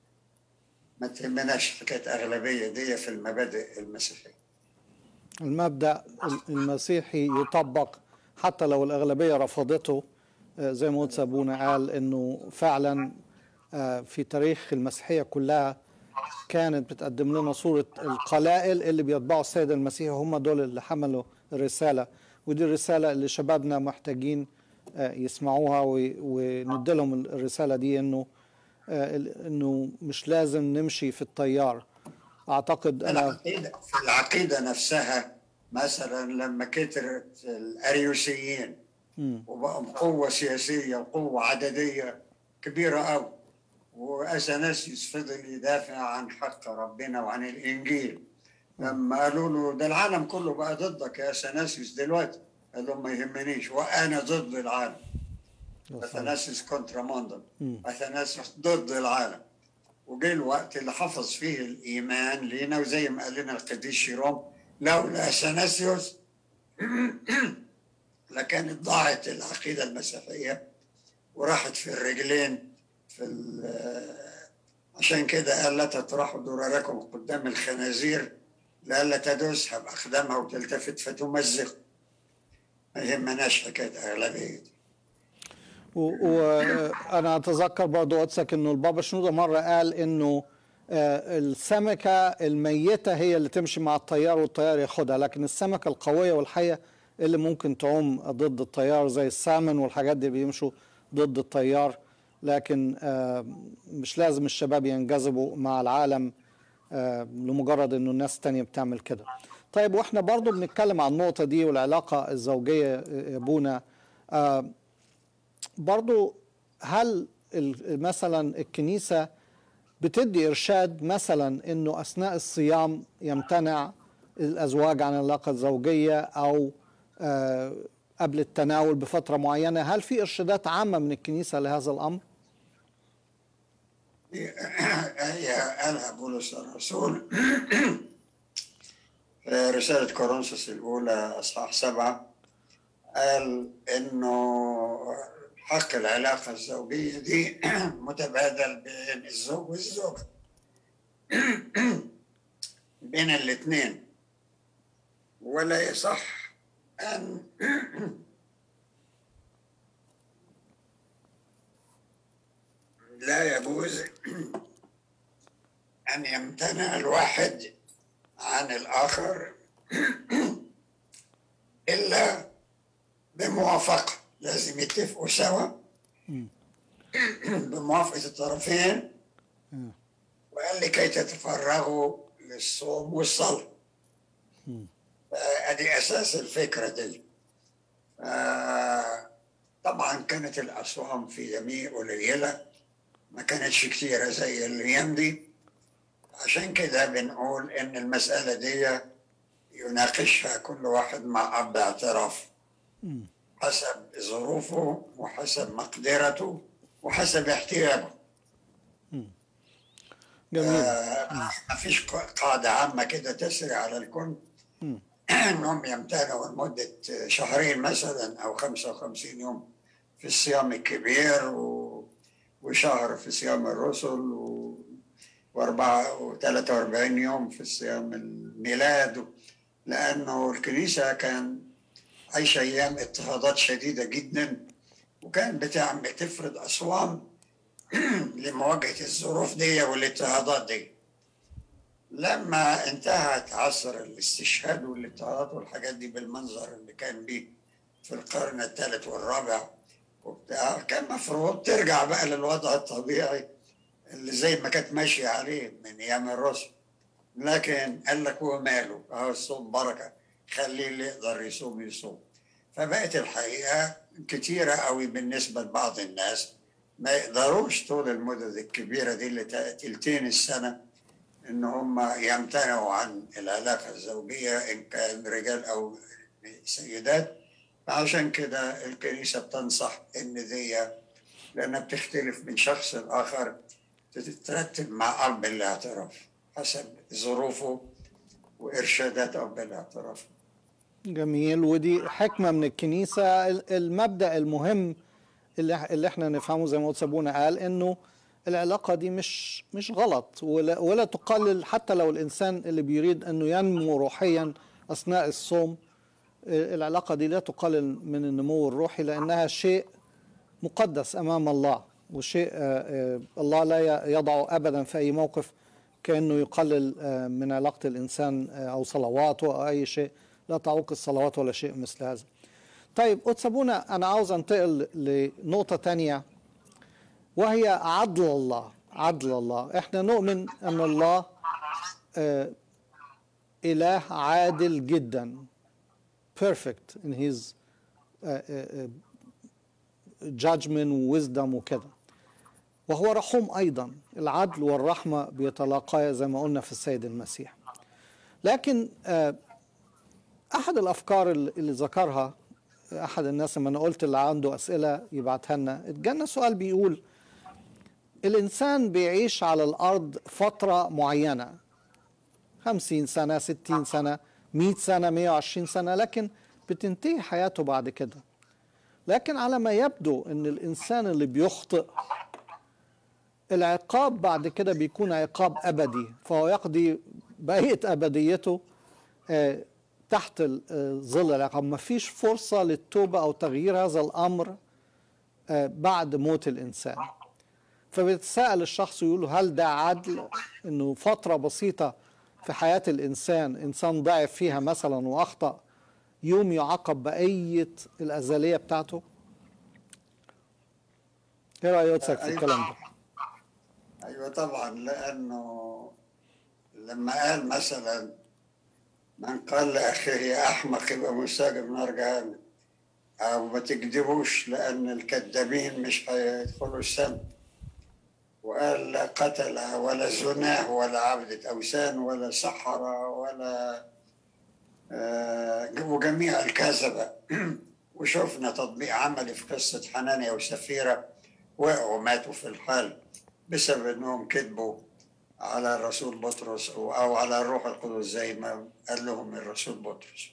ما تهمناش حكايه اغلبيه دي في المبادئ المسيحيه المبدا المسيحي يطبق حتى لو الاغلبيه رفضته زي ما قدس ابونا قال انه فعلا في تاريخ المسيحيه كلها كانت بتقدم لنا صوره القلائل اللي بيتبعوا السيد المسيح هم دول اللي حملوا الرساله ودي الرساله اللي شبابنا محتاجين يسمعوها وندي لهم الرساله دي انه انه مش لازم نمشي في التيار اعتقد انا العقيدة في العقيده نفسها مثلا لما كترت الاريوسيين وبقوا قوه سياسيه وقوه عدديه كبيره قوي واثناسيوس فضل يدافع عن حق ربنا وعن الانجيل لما قالوا له ده العالم كله بقى ضدك يا اثناسيوس دلوقتي قال لهم ما يهمنيش وانا ضد العالم اثناسيوس كونترا موندم اثناسيوس ضد العالم وجه الوقت اللي حفظ فيه الايمان لينا وزي ما قال لنا القديس شيروم لولا اثناسيوس لكانت ضاعت العقيده المسيحيه وراحت في الرجلين في ال- عشان كده قال لا تطرحوا دراركم قدام الخنازير لئلا تدوسها باقدامها وتلتفت فتمزق ما يهمناش حكايه اغلبيه دي. وانا اتذكر برضو قدسك انه البابا شنودة مره قال انه آه، السمكه الميته هي اللي تمشي مع الطيار والطيار ياخدها لكن السمكه القويه والحيه اللي ممكن تعوم ضد الطيار زي السامن والحاجات دي بيمشوا ضد الطيار لكن آه، مش لازم الشباب ينجذبوا مع العالم آه، لمجرد انه الناس التانية بتعمل كده طيب واحنا برضو بنتكلم عن النقطة دي والعلاقة الزوجية يا ابونا آه، برضو هل ال- مثلا الكنيسة بتدي إرشاد مثلا أنه أثناء الصيام يمتنع الأزواج عن العلاقة الزوجية أو آه، قبل التناول بفترة معينة هل في إرشادات عامة من الكنيسة لهذا الأمر؟ هي قالها بولس الرسول في رسالة كورنثوس الأولى أصحاح سبعة قال إنه حق العلاقة الزوجية دي متبادل بين الزوج والزوجة بين الاثنين ولا يصح أن لا يجوز أن يمتنع الواحد عن الآخر إلا بموافقة لازم يتفقوا سوا بموافقة الطرفين وقال لكي تتفرغوا للصوم والصلاة ادي اساس الفكره دي آه، طبعا كانت الاصوام في يميع قليله ما كانتش كتيره زي الايام دي عشان كده بنقول ان المساله دي يناقشها كل واحد مع اب اعتراف حسب ظروفه وحسب مقدرته وحسب احتياجه جميل آه، ما فيش قاعدة عامة كده تسري على الكل انهم يمتنعوا لمدة شهرين مثلا او 55 يوم في الصيام الكبير و... وشهر في صيام الرسل و... وأربعة وثلاثة وأربعين يوم في صيام الميلاد لأنه الكنيسة كان عايشة أيام اضطهادات شديدة جدا وكان بتعمل تفرض أصوام لمواجهة الظروف دي والاضطهادات دي لما انتهت عصر الاستشهاد والاضطهادات والحاجات دي بالمنظر اللي كان بيه في القرن الثالث والرابع وبتاع كان مفروض ترجع بقى للوضع الطبيعي اللي زي ما كانت ماشية عليه من أيام الرسل لكن قال لك هو ماله أهو الصوم بركة خليه اللي يقدر يصوم يصوم فبقت الحقيقة كتيرة قوي بالنسبة لبعض الناس ما يقدروش طول المدد الكبيرة دي اللي تلتين السنة إن هم يمتنعوا عن العلاقة الزوجية إن كان رجال أو سيدات عشان كده الكنيسة بتنصح إن دي لأنها بتختلف من شخص لآخر تترتب مع أب الاعتراف حسب ظروفه وإرشادات أب الاعتراف جميل ودي حكمة من الكنيسة المبدأ المهم اللي اللي احنا نفهمه زي ما قلت ابونا قال انه العلاقة دي مش مش غلط ولا, ولا تقلل حتى لو الإنسان اللي بيريد أنه ينمو روحيا أثناء الصوم العلاقة دي لا تقلل من النمو الروحي لأنها شيء مقدس أمام الله وشيء الله لا يضعه أبدا في أي موقف كأنه يقلل من علاقة الإنسان أو صلواته أو أي شيء لا تعوق الصلوات ولا شيء مثل هذا طيب أتسابونا أنا عاوز أنتقل لنقطة تانية وهي عدل الله عدل الله احنا نؤمن ان الله آه اله عادل جدا perfect in his uh, uh, judgment وwisdom وكده وهو رحوم أيضا العدل والرحمة بيتلاقيا زي ما قلنا في السيد المسيح لكن آه، أحد الأفكار اللي اللي ذكرها أحد الناس لما أنا قلت اللي عنده أسئلة يبعتها لنا اتجانا سؤال بيقول الإنسان بيعيش على الأرض فترة معينة خمسين سنة ستين سنة مئة سنة مئة وعشرين سنة لكن بتنتهي حياته بعد كده لكن على ما يبدو أن الإنسان اللي بيخطئ العقاب بعد كده بيكون عقاب أبدي فهو يقضي بقية أبديته آه، تحت ال- آه، ظل العقاب ما فيش فرصة للتوبة أو تغيير هذا الأمر آه، بعد موت الإنسان فبيتساءل الشخص يقول له هل ده عدل انه فتره بسيطه في حياه الانسان انسان ضعف فيها مثلا واخطا يوم يعاقب بقيه الازليه بتاعته ايه رايك في الكلام ده ايوه طبعا لانه لما قال مثلا من قال لاخيه يا احمق يبقى مستجب نار جهنم او ما تكذبوش لان الكذابين مش هيدخلوا السم وقال لا قتل ولا زناه ولا عبدة أوثان ولا سحرة ولا آه، وجميع الكذبة وشفنا تطبيق عملي في قصة حنانيا وسفيرة وقعوا ماتوا في الحال بسبب انهم كذبوا على الرسول بطرس او أو على الروح القدس زي ما قال لهم الرسول بطرس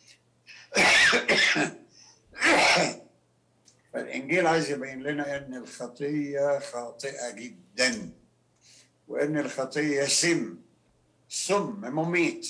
فالانجيل عايز يبين لنا ان الخطيه خاطئه جدا وان الخطيه سم سم مميت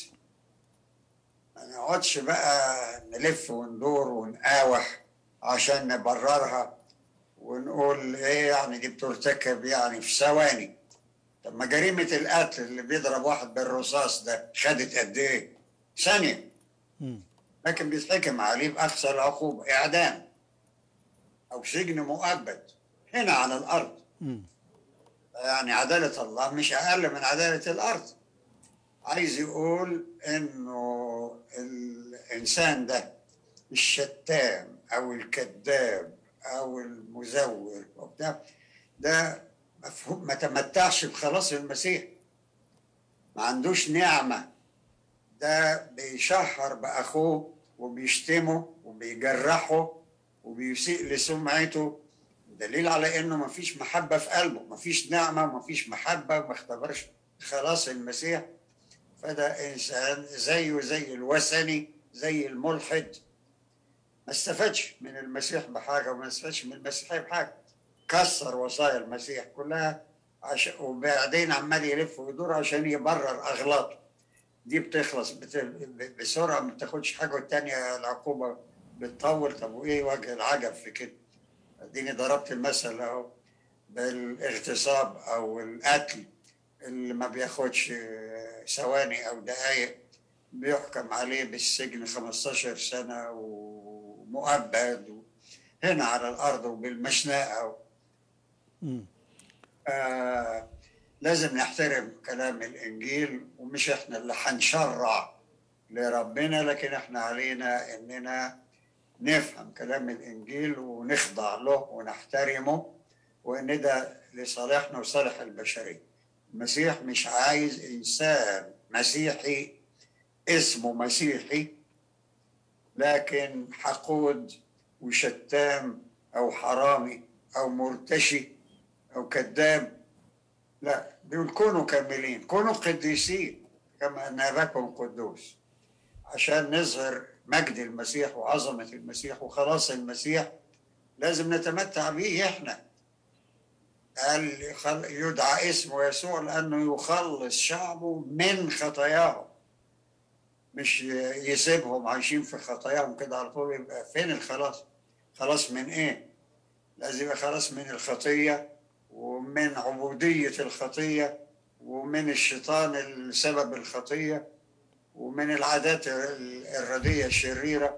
ما نقعدش بقى نلف وندور ونقاوح عشان نبررها ونقول ايه يعني دي بترتكب يعني في ثواني طب ما جريمة القتل اللي بيضرب واحد بالرصاص ده خدت قد ايه؟ ثانية مم. لكن بيتحكم عليه بأقصى العقوبة إعدام أو سجن مؤبد هنا على الأرض مم. يعني عدالة الله مش أقل من عدالة الأرض عايز يقول إنه الإنسان ده الشتام أو الكذاب أو المزور وبتاع ده مفهوم ما تمتعش بخلاص المسيح ما عندوش نعمة ده بيشهر بأخوه وبيشتمه وبيجرحه وبيسيء لسمعته دليل على انه ما فيش محبه في قلبه ما فيش نعمه ما فيش محبه ما اختبرش خلاص المسيح فده انسان زيه زي الوثني زي الملحد ما استفادش من المسيح بحاجه وما استفادش من المسيحيه بحاجه كسر وصايا المسيح كلها عشان وبعدين عمال يلف ويدور عشان يبرر اغلاطه دي بتخلص بت... بسرعه ما بتاخدش حاجه والتانيه العقوبه بتطول طب وايه وجه العجب في كده اديني ضربت المثل اهو بالاغتصاب او القتل اللي ما بياخدش ثواني او دقايق بيحكم عليه بالسجن 15 سنه ومؤبد هنا على الارض وبالمشنقه مم. آه لازم نحترم كلام الانجيل ومش احنا اللي هنشرع لربنا لكن احنا علينا اننا نفهم كلام الانجيل ونخضع له ونحترمه وان ده لصالحنا وصالح البشريه المسيح مش عايز انسان مسيحي اسمه مسيحي لكن حقود وشتام او حرامي او مرتشي او كذاب لا دول كونوا كاملين كونوا قديسين كما ان اباكم قدوس عشان نظهر مجد المسيح وعظمه المسيح وخلاص المسيح لازم نتمتع به احنا قال يخل- يدعى اسمه يسوع لانه يخلص شعبه من خطاياهم مش يسيبهم عايشين في خطاياهم كده على طول يبقى فين الخلاص خلاص من ايه لازم يبقى خلاص من الخطيه ومن عبوديه الخطيه ومن الشيطان السبب الخطيه ومن العادات ال- الرديه الشريره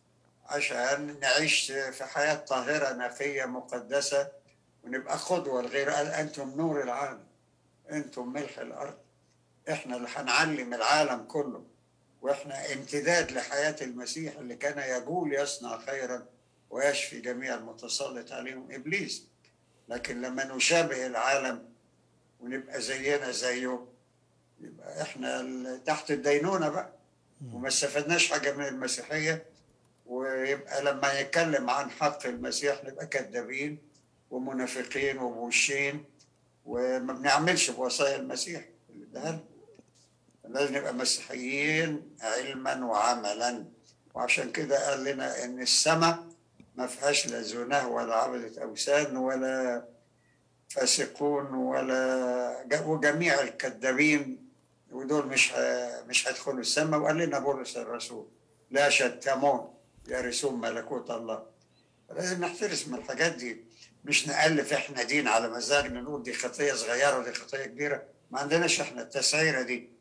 عشان نعيش في حياه طاهره نقيه مقدسه ونبقى قدوه لغير قال انتم نور العالم انتم ملح الارض احنا اللي هنعلم العالم كله واحنا امتداد لحياه المسيح اللي كان يقول يصنع خيرا ويشفي جميع المتسلط عليهم ابليس لكن لما نشابه العالم ونبقى زينا زيه يبقى احنا ال- تحت الدينونه بقى وما استفدناش حاجه من المسيحيه ويبقى لما نتكلم عن حق المسيح نبقى كذابين ومنافقين وموشين وما بنعملش بوصايا المسيح اللي اداها لنا. لازم نبقى مسيحيين علما وعملا وعشان كده قال لنا ان السماء ما فيهاش لا زناه ولا عبدة اوثان ولا فاسقون ولا ج- وجميع الكذابين ودول مش ه- مش هيدخلوا السماء وقال لنا بولس الرسول لا شتمون يرثون ملكوت الله لازم نحترس من الحاجات دي مش نألف احنا دين على مزاجنا نقول دي خطيه صغيره ودي خطيه كبيره ما عندناش احنا التسعيره دي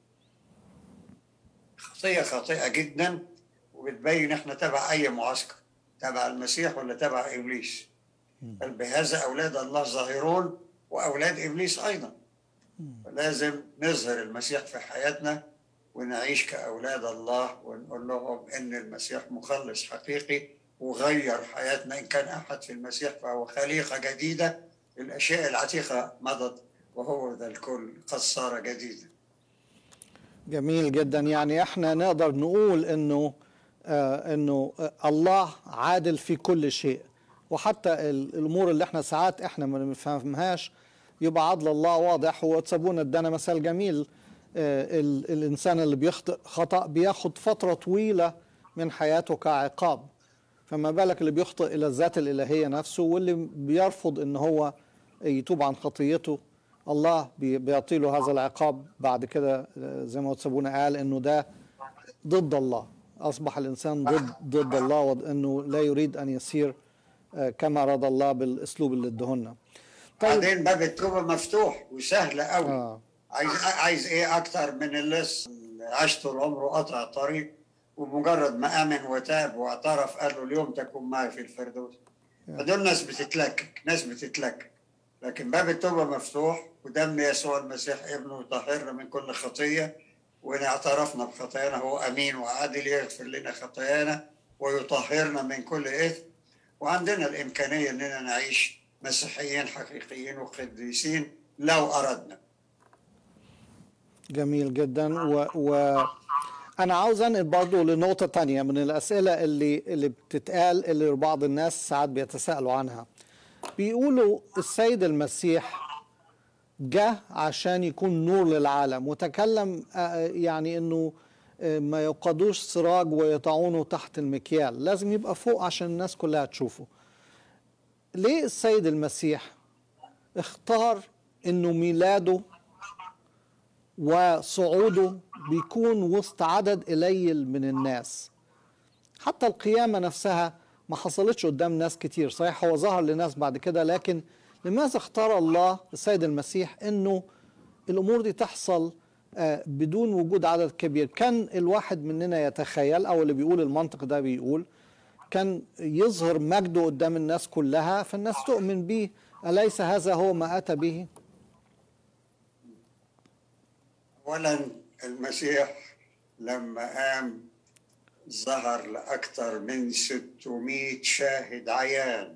خطيه خاطئه جدا وبتبين احنا تبع اي معسكر تبع المسيح ولا تبع ابليس بل بهذا اولاد الله ظاهرون واولاد ابليس ايضا فلازم نظهر المسيح في حياتنا ونعيش كاولاد الله ونقول لهم ان المسيح مخلص حقيقي وغير حياتنا ان كان احد في المسيح فهو خليقه جديده الاشياء العتيقه مضت وهو ذا الكل قد صار جديدا جميل جدا يعني احنا نقدر نقول انه آه انه آه الله عادل في كل شيء وحتى ال- الامور اللي احنا ساعات احنا ما بنفهمهاش يبقى عدل الله واضح وتسابونا ادانا مثال جميل آه ال الانسان اللي بيخطئ خطا بياخد فتره طويله من حياته كعقاب فما بالك اللي بيخطئ الى الذات الالهيه نفسه واللي بيرفض ان هو يتوب عن خطيته الله بي- بيعطي له هذا العقاب بعد كده آه، زي ما سابونا قال انه ده ضد الله اصبح الانسان ضد ضد الله وانه لا يريد ان يسير آه، كما اراد الله بالاسلوب اللي ادهولنا طيب بعدين باب التوبه مفتوح وسهل قوي اه عايز عايز ايه اكتر من اللص عاش طول عمره قطع الطريق ومجرد ما امن وتاب واعترف قال له اليوم تكون معي في الفردوس فدول ناس بتتلكك ناس بتتلكك لكن باب التوبه مفتوح ودم يسوع المسيح ابنه يطهرنا من كل خطيه وان اعترفنا بخطايانا هو امين وعادل يغفر لنا خطايانا ويطهرنا من كل اثم وعندنا الامكانيه اننا نعيش مسيحيين حقيقيين وقديسين لو اردنا جميل جدا و, و انا عاوز انقل برضه لنقطه تانية من الاسئله اللي اللي بتتقال اللي بعض الناس ساعات بيتساءلوا عنها بيقولوا السيد المسيح جه عشان يكون نور للعالم وتكلم آه، يعني انه آه، ما يوقدوش سراج ويطعونه تحت المكيال لازم يبقى فوق عشان الناس كلها تشوفه ليه السيد المسيح اختار انه ميلاده وصعوده بيكون وسط عدد قليل من الناس حتى القيامة نفسها ما حصلتش قدام ناس كتير صحيح هو ظهر لناس بعد كده لكن لماذا اختار الله السيد المسيح انه الامور دي تحصل آه، بدون وجود عدد كبير كان الواحد مننا يتخيل او اللي بيقول المنطق ده بيقول كان يظهر مجده قدام الناس كلها فالناس تؤمن به أليس هذا هو ما أتى به اولا المسيح لما قام ظهر لاكثر من 600 شاهد عيان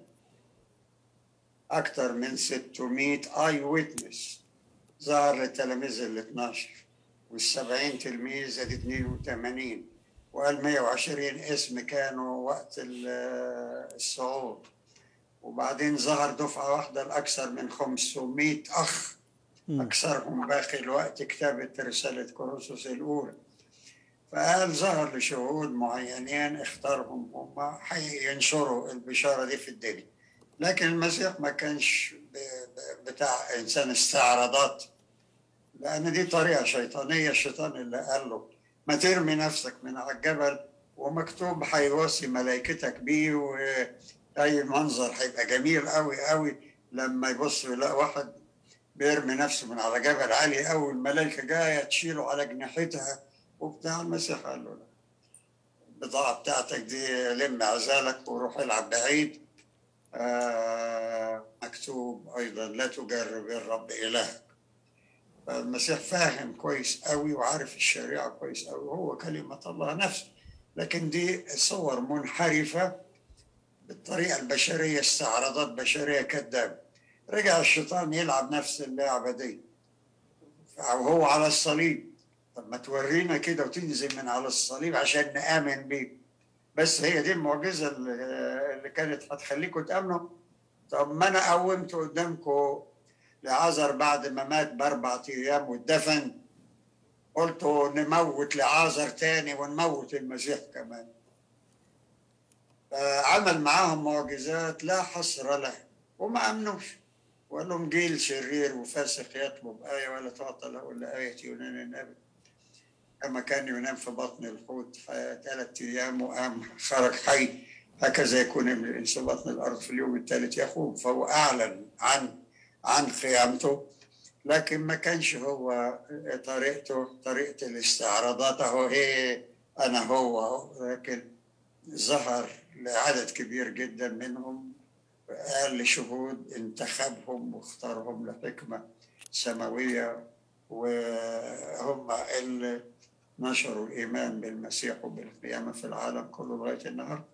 اكثر من 600 اي ويتنس ظهر للتلاميذ ال 12 وال70 تلميذ ال 82 وقال 120 اسم كانوا وقت ال- الصعود وبعدين ظهر دفعه واحده لاكثر من 500 اخ أكثرهم باقي الوقت كتابة رسالة كورنثوس الأولى فقال ظهر لشهود معينين اختارهم هم ينشروا البشارة دي في الدنيا لكن المسيح ما كانش ب- ب- بتاع إنسان استعراضات لأن دي طريقة شيطانية الشيطان اللي قال له ما ترمي نفسك من على الجبل ومكتوب هيوصي ملائكتك بيه وأي منظر هيبقى جميل قوي قوي لما يبصوا يلاقي واحد بيرمي نفسه من على جبل عالي قوي الملائكة جاية تشيله على جناحتها وبتاع المسيح قال له لا البضاعة بتاعتك دي لم عزالك وروح العب بعيد آه مكتوب أيضا لا تجرب الرب إلهك فالمسيح فاهم كويس قوي وعارف الشريعة كويس قوي وهو كلمة الله نفسه لكن دي صور منحرفة بالطريقة البشرية استعراضات بشرية كذابة رجع الشيطان يلعب نفس اللعبة دي وهو على الصليب طب ما تورينا كده وتنزل من على الصليب عشان نآمن بيك بس هي دي المعجزة اللي اللي كانت هتخليكم تآمنوا طب ما أنا قومت قدامكم لعازر بعد ما مات بأربع أيام واتدفن قلتوا نموت لعازر تاني ونموت المسيح كمان عمل معاهم معجزات لا حصر له وما امنوش وقال لهم جيل شرير وفاسق يطلب آية ولا تعطى له إلا آية يونان النبي كما كان ينام في بطن الحوت ثلاث أيام وقام خرج حي هكذا يكون ابن الإنس في بطن الأرض في اليوم الثالث يقوم فهو أعلن عن عن قيامته لكن ما كانش هو طريقته طريقة الاستعراضات أهو هي أنا هو لكن ظهر لعدد كبير جدا منهم أقل شهود انتخبهم واختارهم لحكمة سماوية وهم اللي نشروا الإيمان بالمسيح وبالقيامة في العالم كله لغاية النهاردة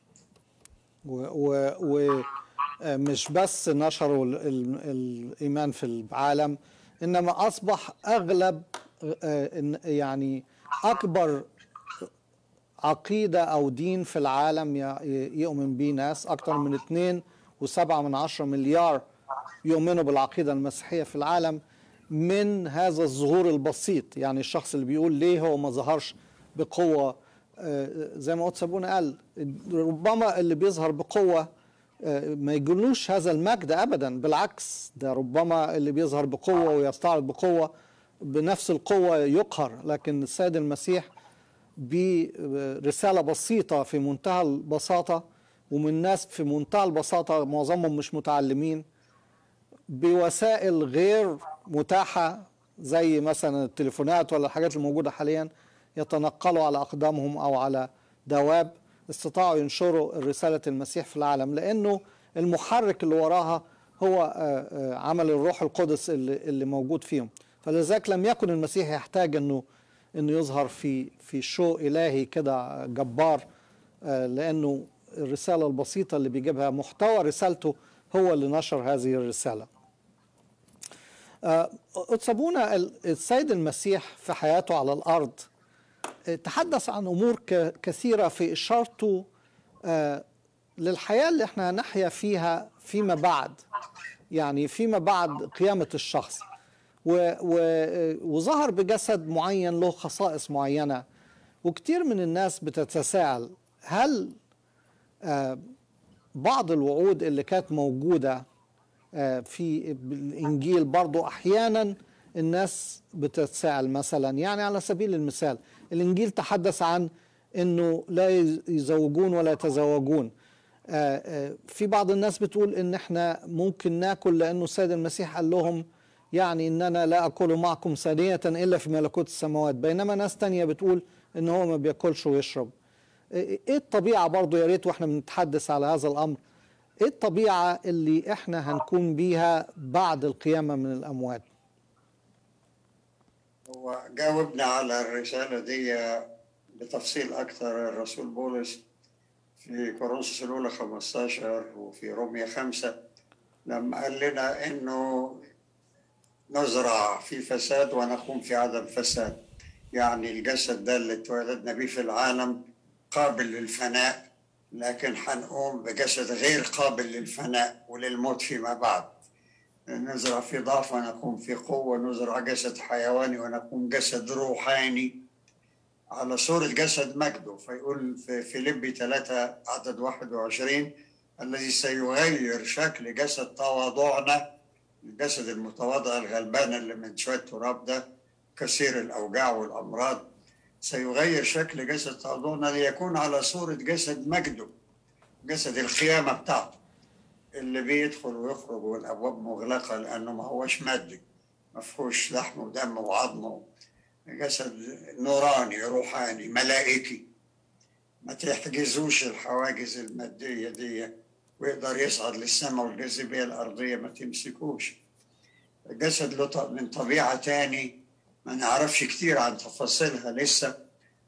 ومش بس نشروا ال ال الإيمان في العالم إنما أصبح أغلب يعني أكبر عقيدة أو دين في العالم يؤمن به ناس أكثر من اثنين وسبعة من عشرة مليار يؤمنوا بالعقيدة المسيحية في العالم من هذا الظهور البسيط يعني الشخص اللي بيقول ليه هو ما ظهرش بقوة زي ما قدس أبونا قال ربما اللي بيظهر بقوة ما يقولوش هذا المجد أبدا بالعكس ده ربما اللي بيظهر بقوة ويستعرض بقوة بنفس القوة يقهر لكن السيد المسيح برسالة بسيطة في منتهى البساطة ومن ناس في منتهى البساطة معظمهم مش متعلمين بوسائل غير متاحة زي مثلا التليفونات ولا الحاجات الموجودة حاليا يتنقلوا على أقدامهم أو على دواب استطاعوا ينشروا رسالة المسيح في العالم لأنه المحرك اللي وراها هو عمل الروح القدس اللي موجود فيهم فلذلك لم يكن المسيح يحتاج أنه انه يظهر في في شو الهي كده جبار لانه الرساله البسيطه اللي بيجيبها محتوى رسالته هو اللي نشر هذه الرساله. أتصابونا السيد المسيح في حياته على الارض تحدث عن امور كثيره في اشارته للحياه اللي احنا نحيا فيها فيما بعد يعني فيما بعد قيامه الشخص. و و وظهر بجسد معين له خصائص معينه وكتير من الناس بتتساءل هل آه بعض الوعود اللي كانت موجوده آه في الانجيل برضو احيانا الناس بتتساءل مثلا يعني على سبيل المثال الانجيل تحدث عن انه لا يزوجون ولا يتزوجون آه في بعض الناس بتقول ان احنا ممكن ناكل لانه السيد المسيح قال لهم يعني ان انا لا اكل معكم ثانية الا في ملكوت السماوات بينما ناس تانية بتقول ان هو ما بياكلش ويشرب ايه الطبيعة برضو يا ريت واحنا بنتحدث على هذا الامر ايه الطبيعة اللي احنا هنكون بيها بعد القيامة من الاموات هو جاوبنا على الرسالة دي بتفصيل أكثر الرسول بولس في كورنثوس الأولى 15 وفي رومية 5 لما قال لنا إنه نزرع في فساد ونقوم في عدم فساد يعني الجسد ده اللي اتولدنا بيه في العالم قابل للفناء لكن هنقوم بجسد غير قابل للفناء وللموت فيما بعد نزرع في ضعف ونقوم في قوة نزرع جسد حيواني ونقوم جسد روحاني على صورة جسد مجده فيقول في فيليبي 3 عدد 21 الذي سيغير شكل جسد تواضعنا الجسد المتواضع الغلبان اللي من شوية تراب ده كثير الأوجاع والأمراض سيغير شكل جسد تواضعنا ليكون على صورة جسد مجده جسد القيامة بتاعته اللي بيدخل ويخرج والأبواب مغلقة لأنه ما هوش مادي ما فيهوش لحم ودم وعظم جسد نوراني روحاني ملائكي ما تحجزوش الحواجز المادية دي ويقدر يصعد للسماء والجاذبية الأرضية ما تمسكوش الجسد له من طبيعة تاني ما نعرفش كتير عن تفاصيلها لسه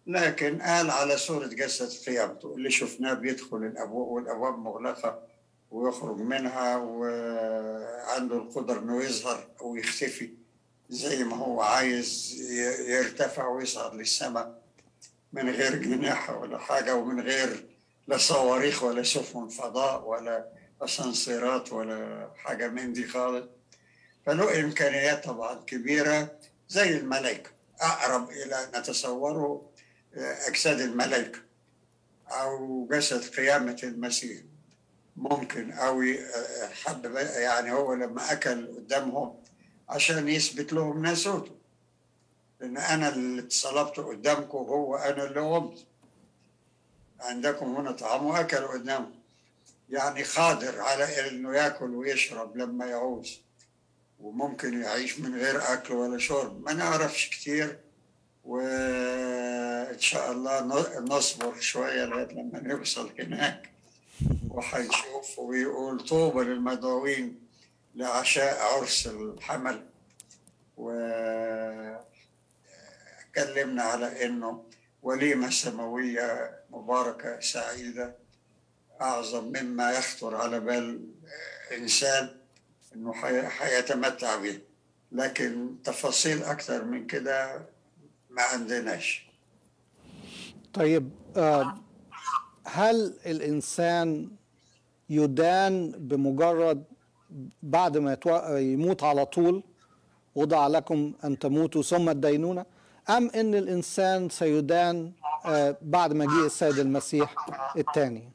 لكن قال على صورة جسد قيامته اللي شفناه بيدخل الأبواب والأبواب مغلقة ويخرج منها وعنده القدرة إنه يظهر أو يختفي زي ما هو عايز ي- يرتفع ويصعد للسماء من غير جناح ولا حاجة ومن غير لا صواريخ ولا سفن فضاء ولا أسانسيرات ولا حاجة من دي خالص فله إمكانيات طبعا كبيرة زي الملائكة أقرب إلى نتصوره أجساد الملائكة أو جسد قيامة المسيح ممكن أو ي- حب يعني هو لما أكل قدامهم عشان يثبت لهم ناسوته لأن أنا اللي اتصلبت قدامكم هو أنا اللي قمت عندكم هنا طعام وأكل قدامهم يعني قادر على إنه ياكل ويشرب لما يعوز وممكن يعيش من غير أكل ولا شرب ما نعرفش كتير وإن شاء الله ن- نصبر شوية لغاية لما نوصل هناك وحنشوف ويقول طوبى للمدعوين لعشاء عرس الحمل وكلمنا على انه وليمه سماويه مباركه سعيده اعظم مما يخطر على بال انسان انه حي- حيتمتع به لكن تفاصيل اكثر من كده ما عندناش طيب آه، هل الإنسان يدان بمجرد بعد ما يتو- يموت على طول وضع لكم أن تموتوا ثم الدينونة أم أن الإنسان سيدان آه، بعد مجيء السيد المسيح الثاني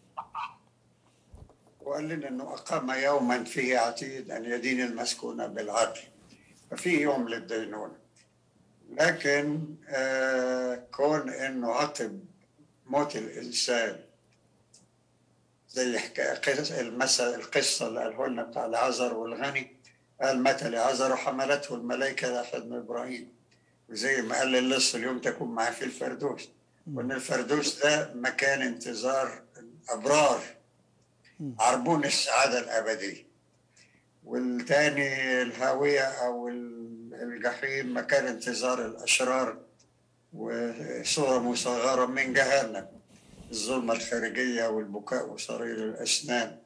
وقال لنا انه اقام يوما فيه عتيد ان يدين المسكون بالعدل ففي يوم للدينونه لكن آه كون انه عقب موت الانسان زي حكايه قصص المثل القصه اللي قاله لنا بتاع العذر والغني قال مات لعذر وحملته الملائكه الى حضن ابراهيم وزي ما قال للص اليوم تكون معاه في الفردوس وان الفردوس ده مكان انتظار الابرار عربون السعادة الأبدية والتاني الهاوية أو الجحيم مكان انتظار الأشرار وصورة مصغرة من جهنم الظلمة الخارجية والبكاء وصرير الأسنان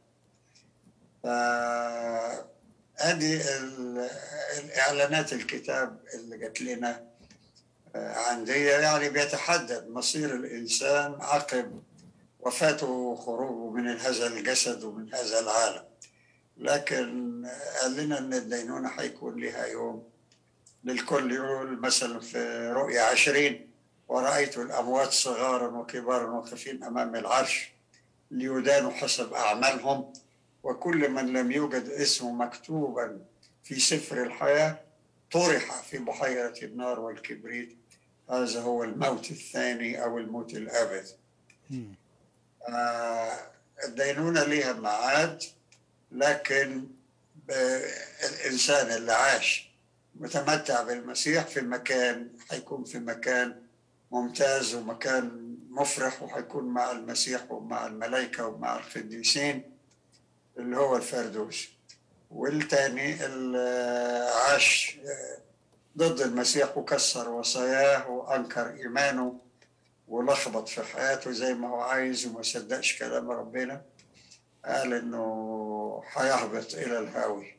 فهذه الإعلانات الكتاب اللي جات لنا عندي يعني بيتحدد مصير الإنسان عقب وفاته وخروجه من هذا الجسد ومن هذا العالم لكن قال لنا ان الدينونة هيكون لها يوم للكل يقول مثلا في رؤيا عشرين ورأيت الأموات صغارا وكبارا واقفين أمام العرش ليدانوا حسب أعمالهم وكل من لم يوجد اسمه مكتوبا في سفر الحياة طرح في بحيرة النار والكبريت هذا هو الموت الثاني أو الموت الأبدي آه، الدينونة ليها ميعاد لكن ب- الإنسان اللي عاش متمتع بالمسيح في مكان هيكون في مكان ممتاز ومكان مفرح وهيكون مع المسيح ومع الملائكة ومع القديسين اللي هو الفردوس والتاني اللي عاش آه، ضد المسيح وكسر وصاياه وأنكر إيمانه ولخبط في حياته زي ما هو عايز وما صدقش كلام ربنا قال انه هيهبط الى الهاوي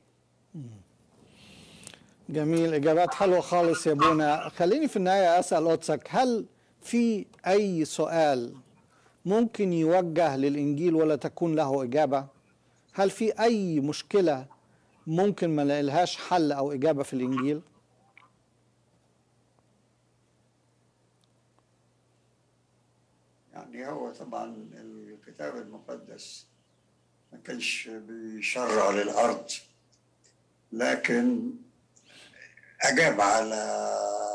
جميل إجابات حلوة خالص يا بونا خليني في النهاية أسأل قدسك هل في أي سؤال ممكن يوجه للإنجيل ولا تكون له إجابة هل في أي مشكلة ممكن ما لهاش حل أو إجابة في الإنجيل يعني هو طبعا الكتاب المقدس ما كانش بيشرع للارض لكن اجاب على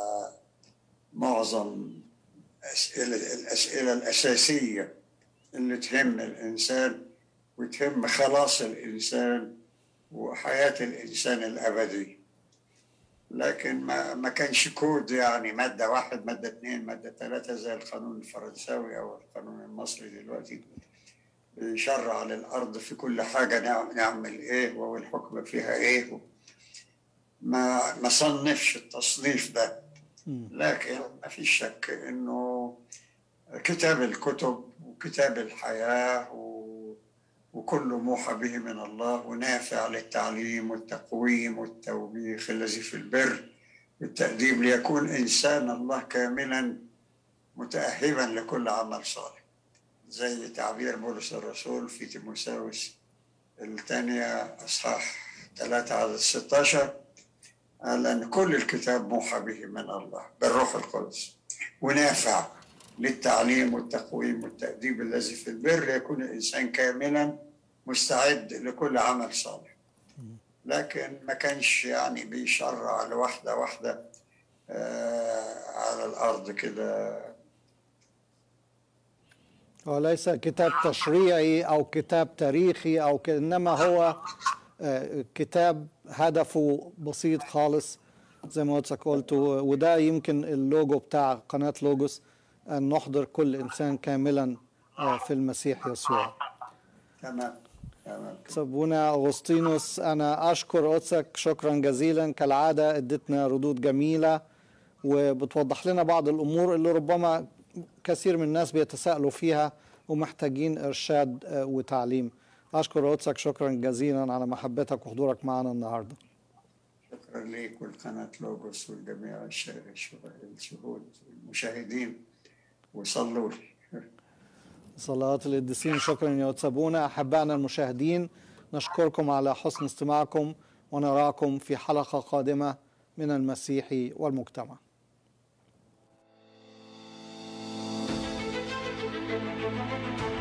معظم اسئله الاسئله الاساسيه اللي تهم الانسان وتهم خلاص الانسان وحياه الانسان الابديه لكن ما ما كانش كود يعني ماده واحد ماده اثنين ماده ثلاثه زي القانون الفرنساوي او القانون المصري دلوقتي بيشرع للارض في كل حاجه نع- نعمل ايه والحكم فيها ايه ما ما صنفش التصنيف ده لكن ما فيش شك انه كتاب الكتب وكتاب الحياه و وكل موحى به من الله ونافع للتعليم والتقويم والتوبيخ الذي في البر بالتأديب ليكون إنسان الله كاملا متأهبا لكل عمل صالح زي تعبير بولس الرسول في تيموساوس الثانية أصحاح 3 عدد 16 قال أن كل الكتاب موحى به من الله بالروح القدس ونافع للتعليم والتقويم والتأديب الذي في البر يكون الإنسان كاملا مستعد لكل عمل صالح لكن ما كانش يعني بيشرع لواحدة واحدة آه على الأرض كده وليس كتاب تشريعي او كتاب تاريخي او ك... انما هو آه، كتاب هدفه بسيط خالص زي ما قلت قلت و- وده يمكن اللوجو بتاع قناه لوجوس ان نحضر كل انسان كاملا آه، في المسيح يسوع تمام تمام كده. سبونا أغسطينوس أنا أشكر قدسك شكرا جزيلا كالعادة اديتنا ردود جميلة وبتوضح لنا بعض الأمور اللي ربما كثير من الناس بيتساءلوا فيها ومحتاجين إرشاد آه، وتعليم أشكر قدسك شكرا جزيلا على محبتك وحضورك معنا النهاردة شكرا ليك والقناة لوجوس والجميع الش- الش- الشهود المشاهدين وصلوا لي صلوات القديسين شكرا يا أتسابونا أحبائنا المشاهدين نشكركم على حسن استماعكم ونراكم في حلقة قادمة من المسيح والمجتمع thank you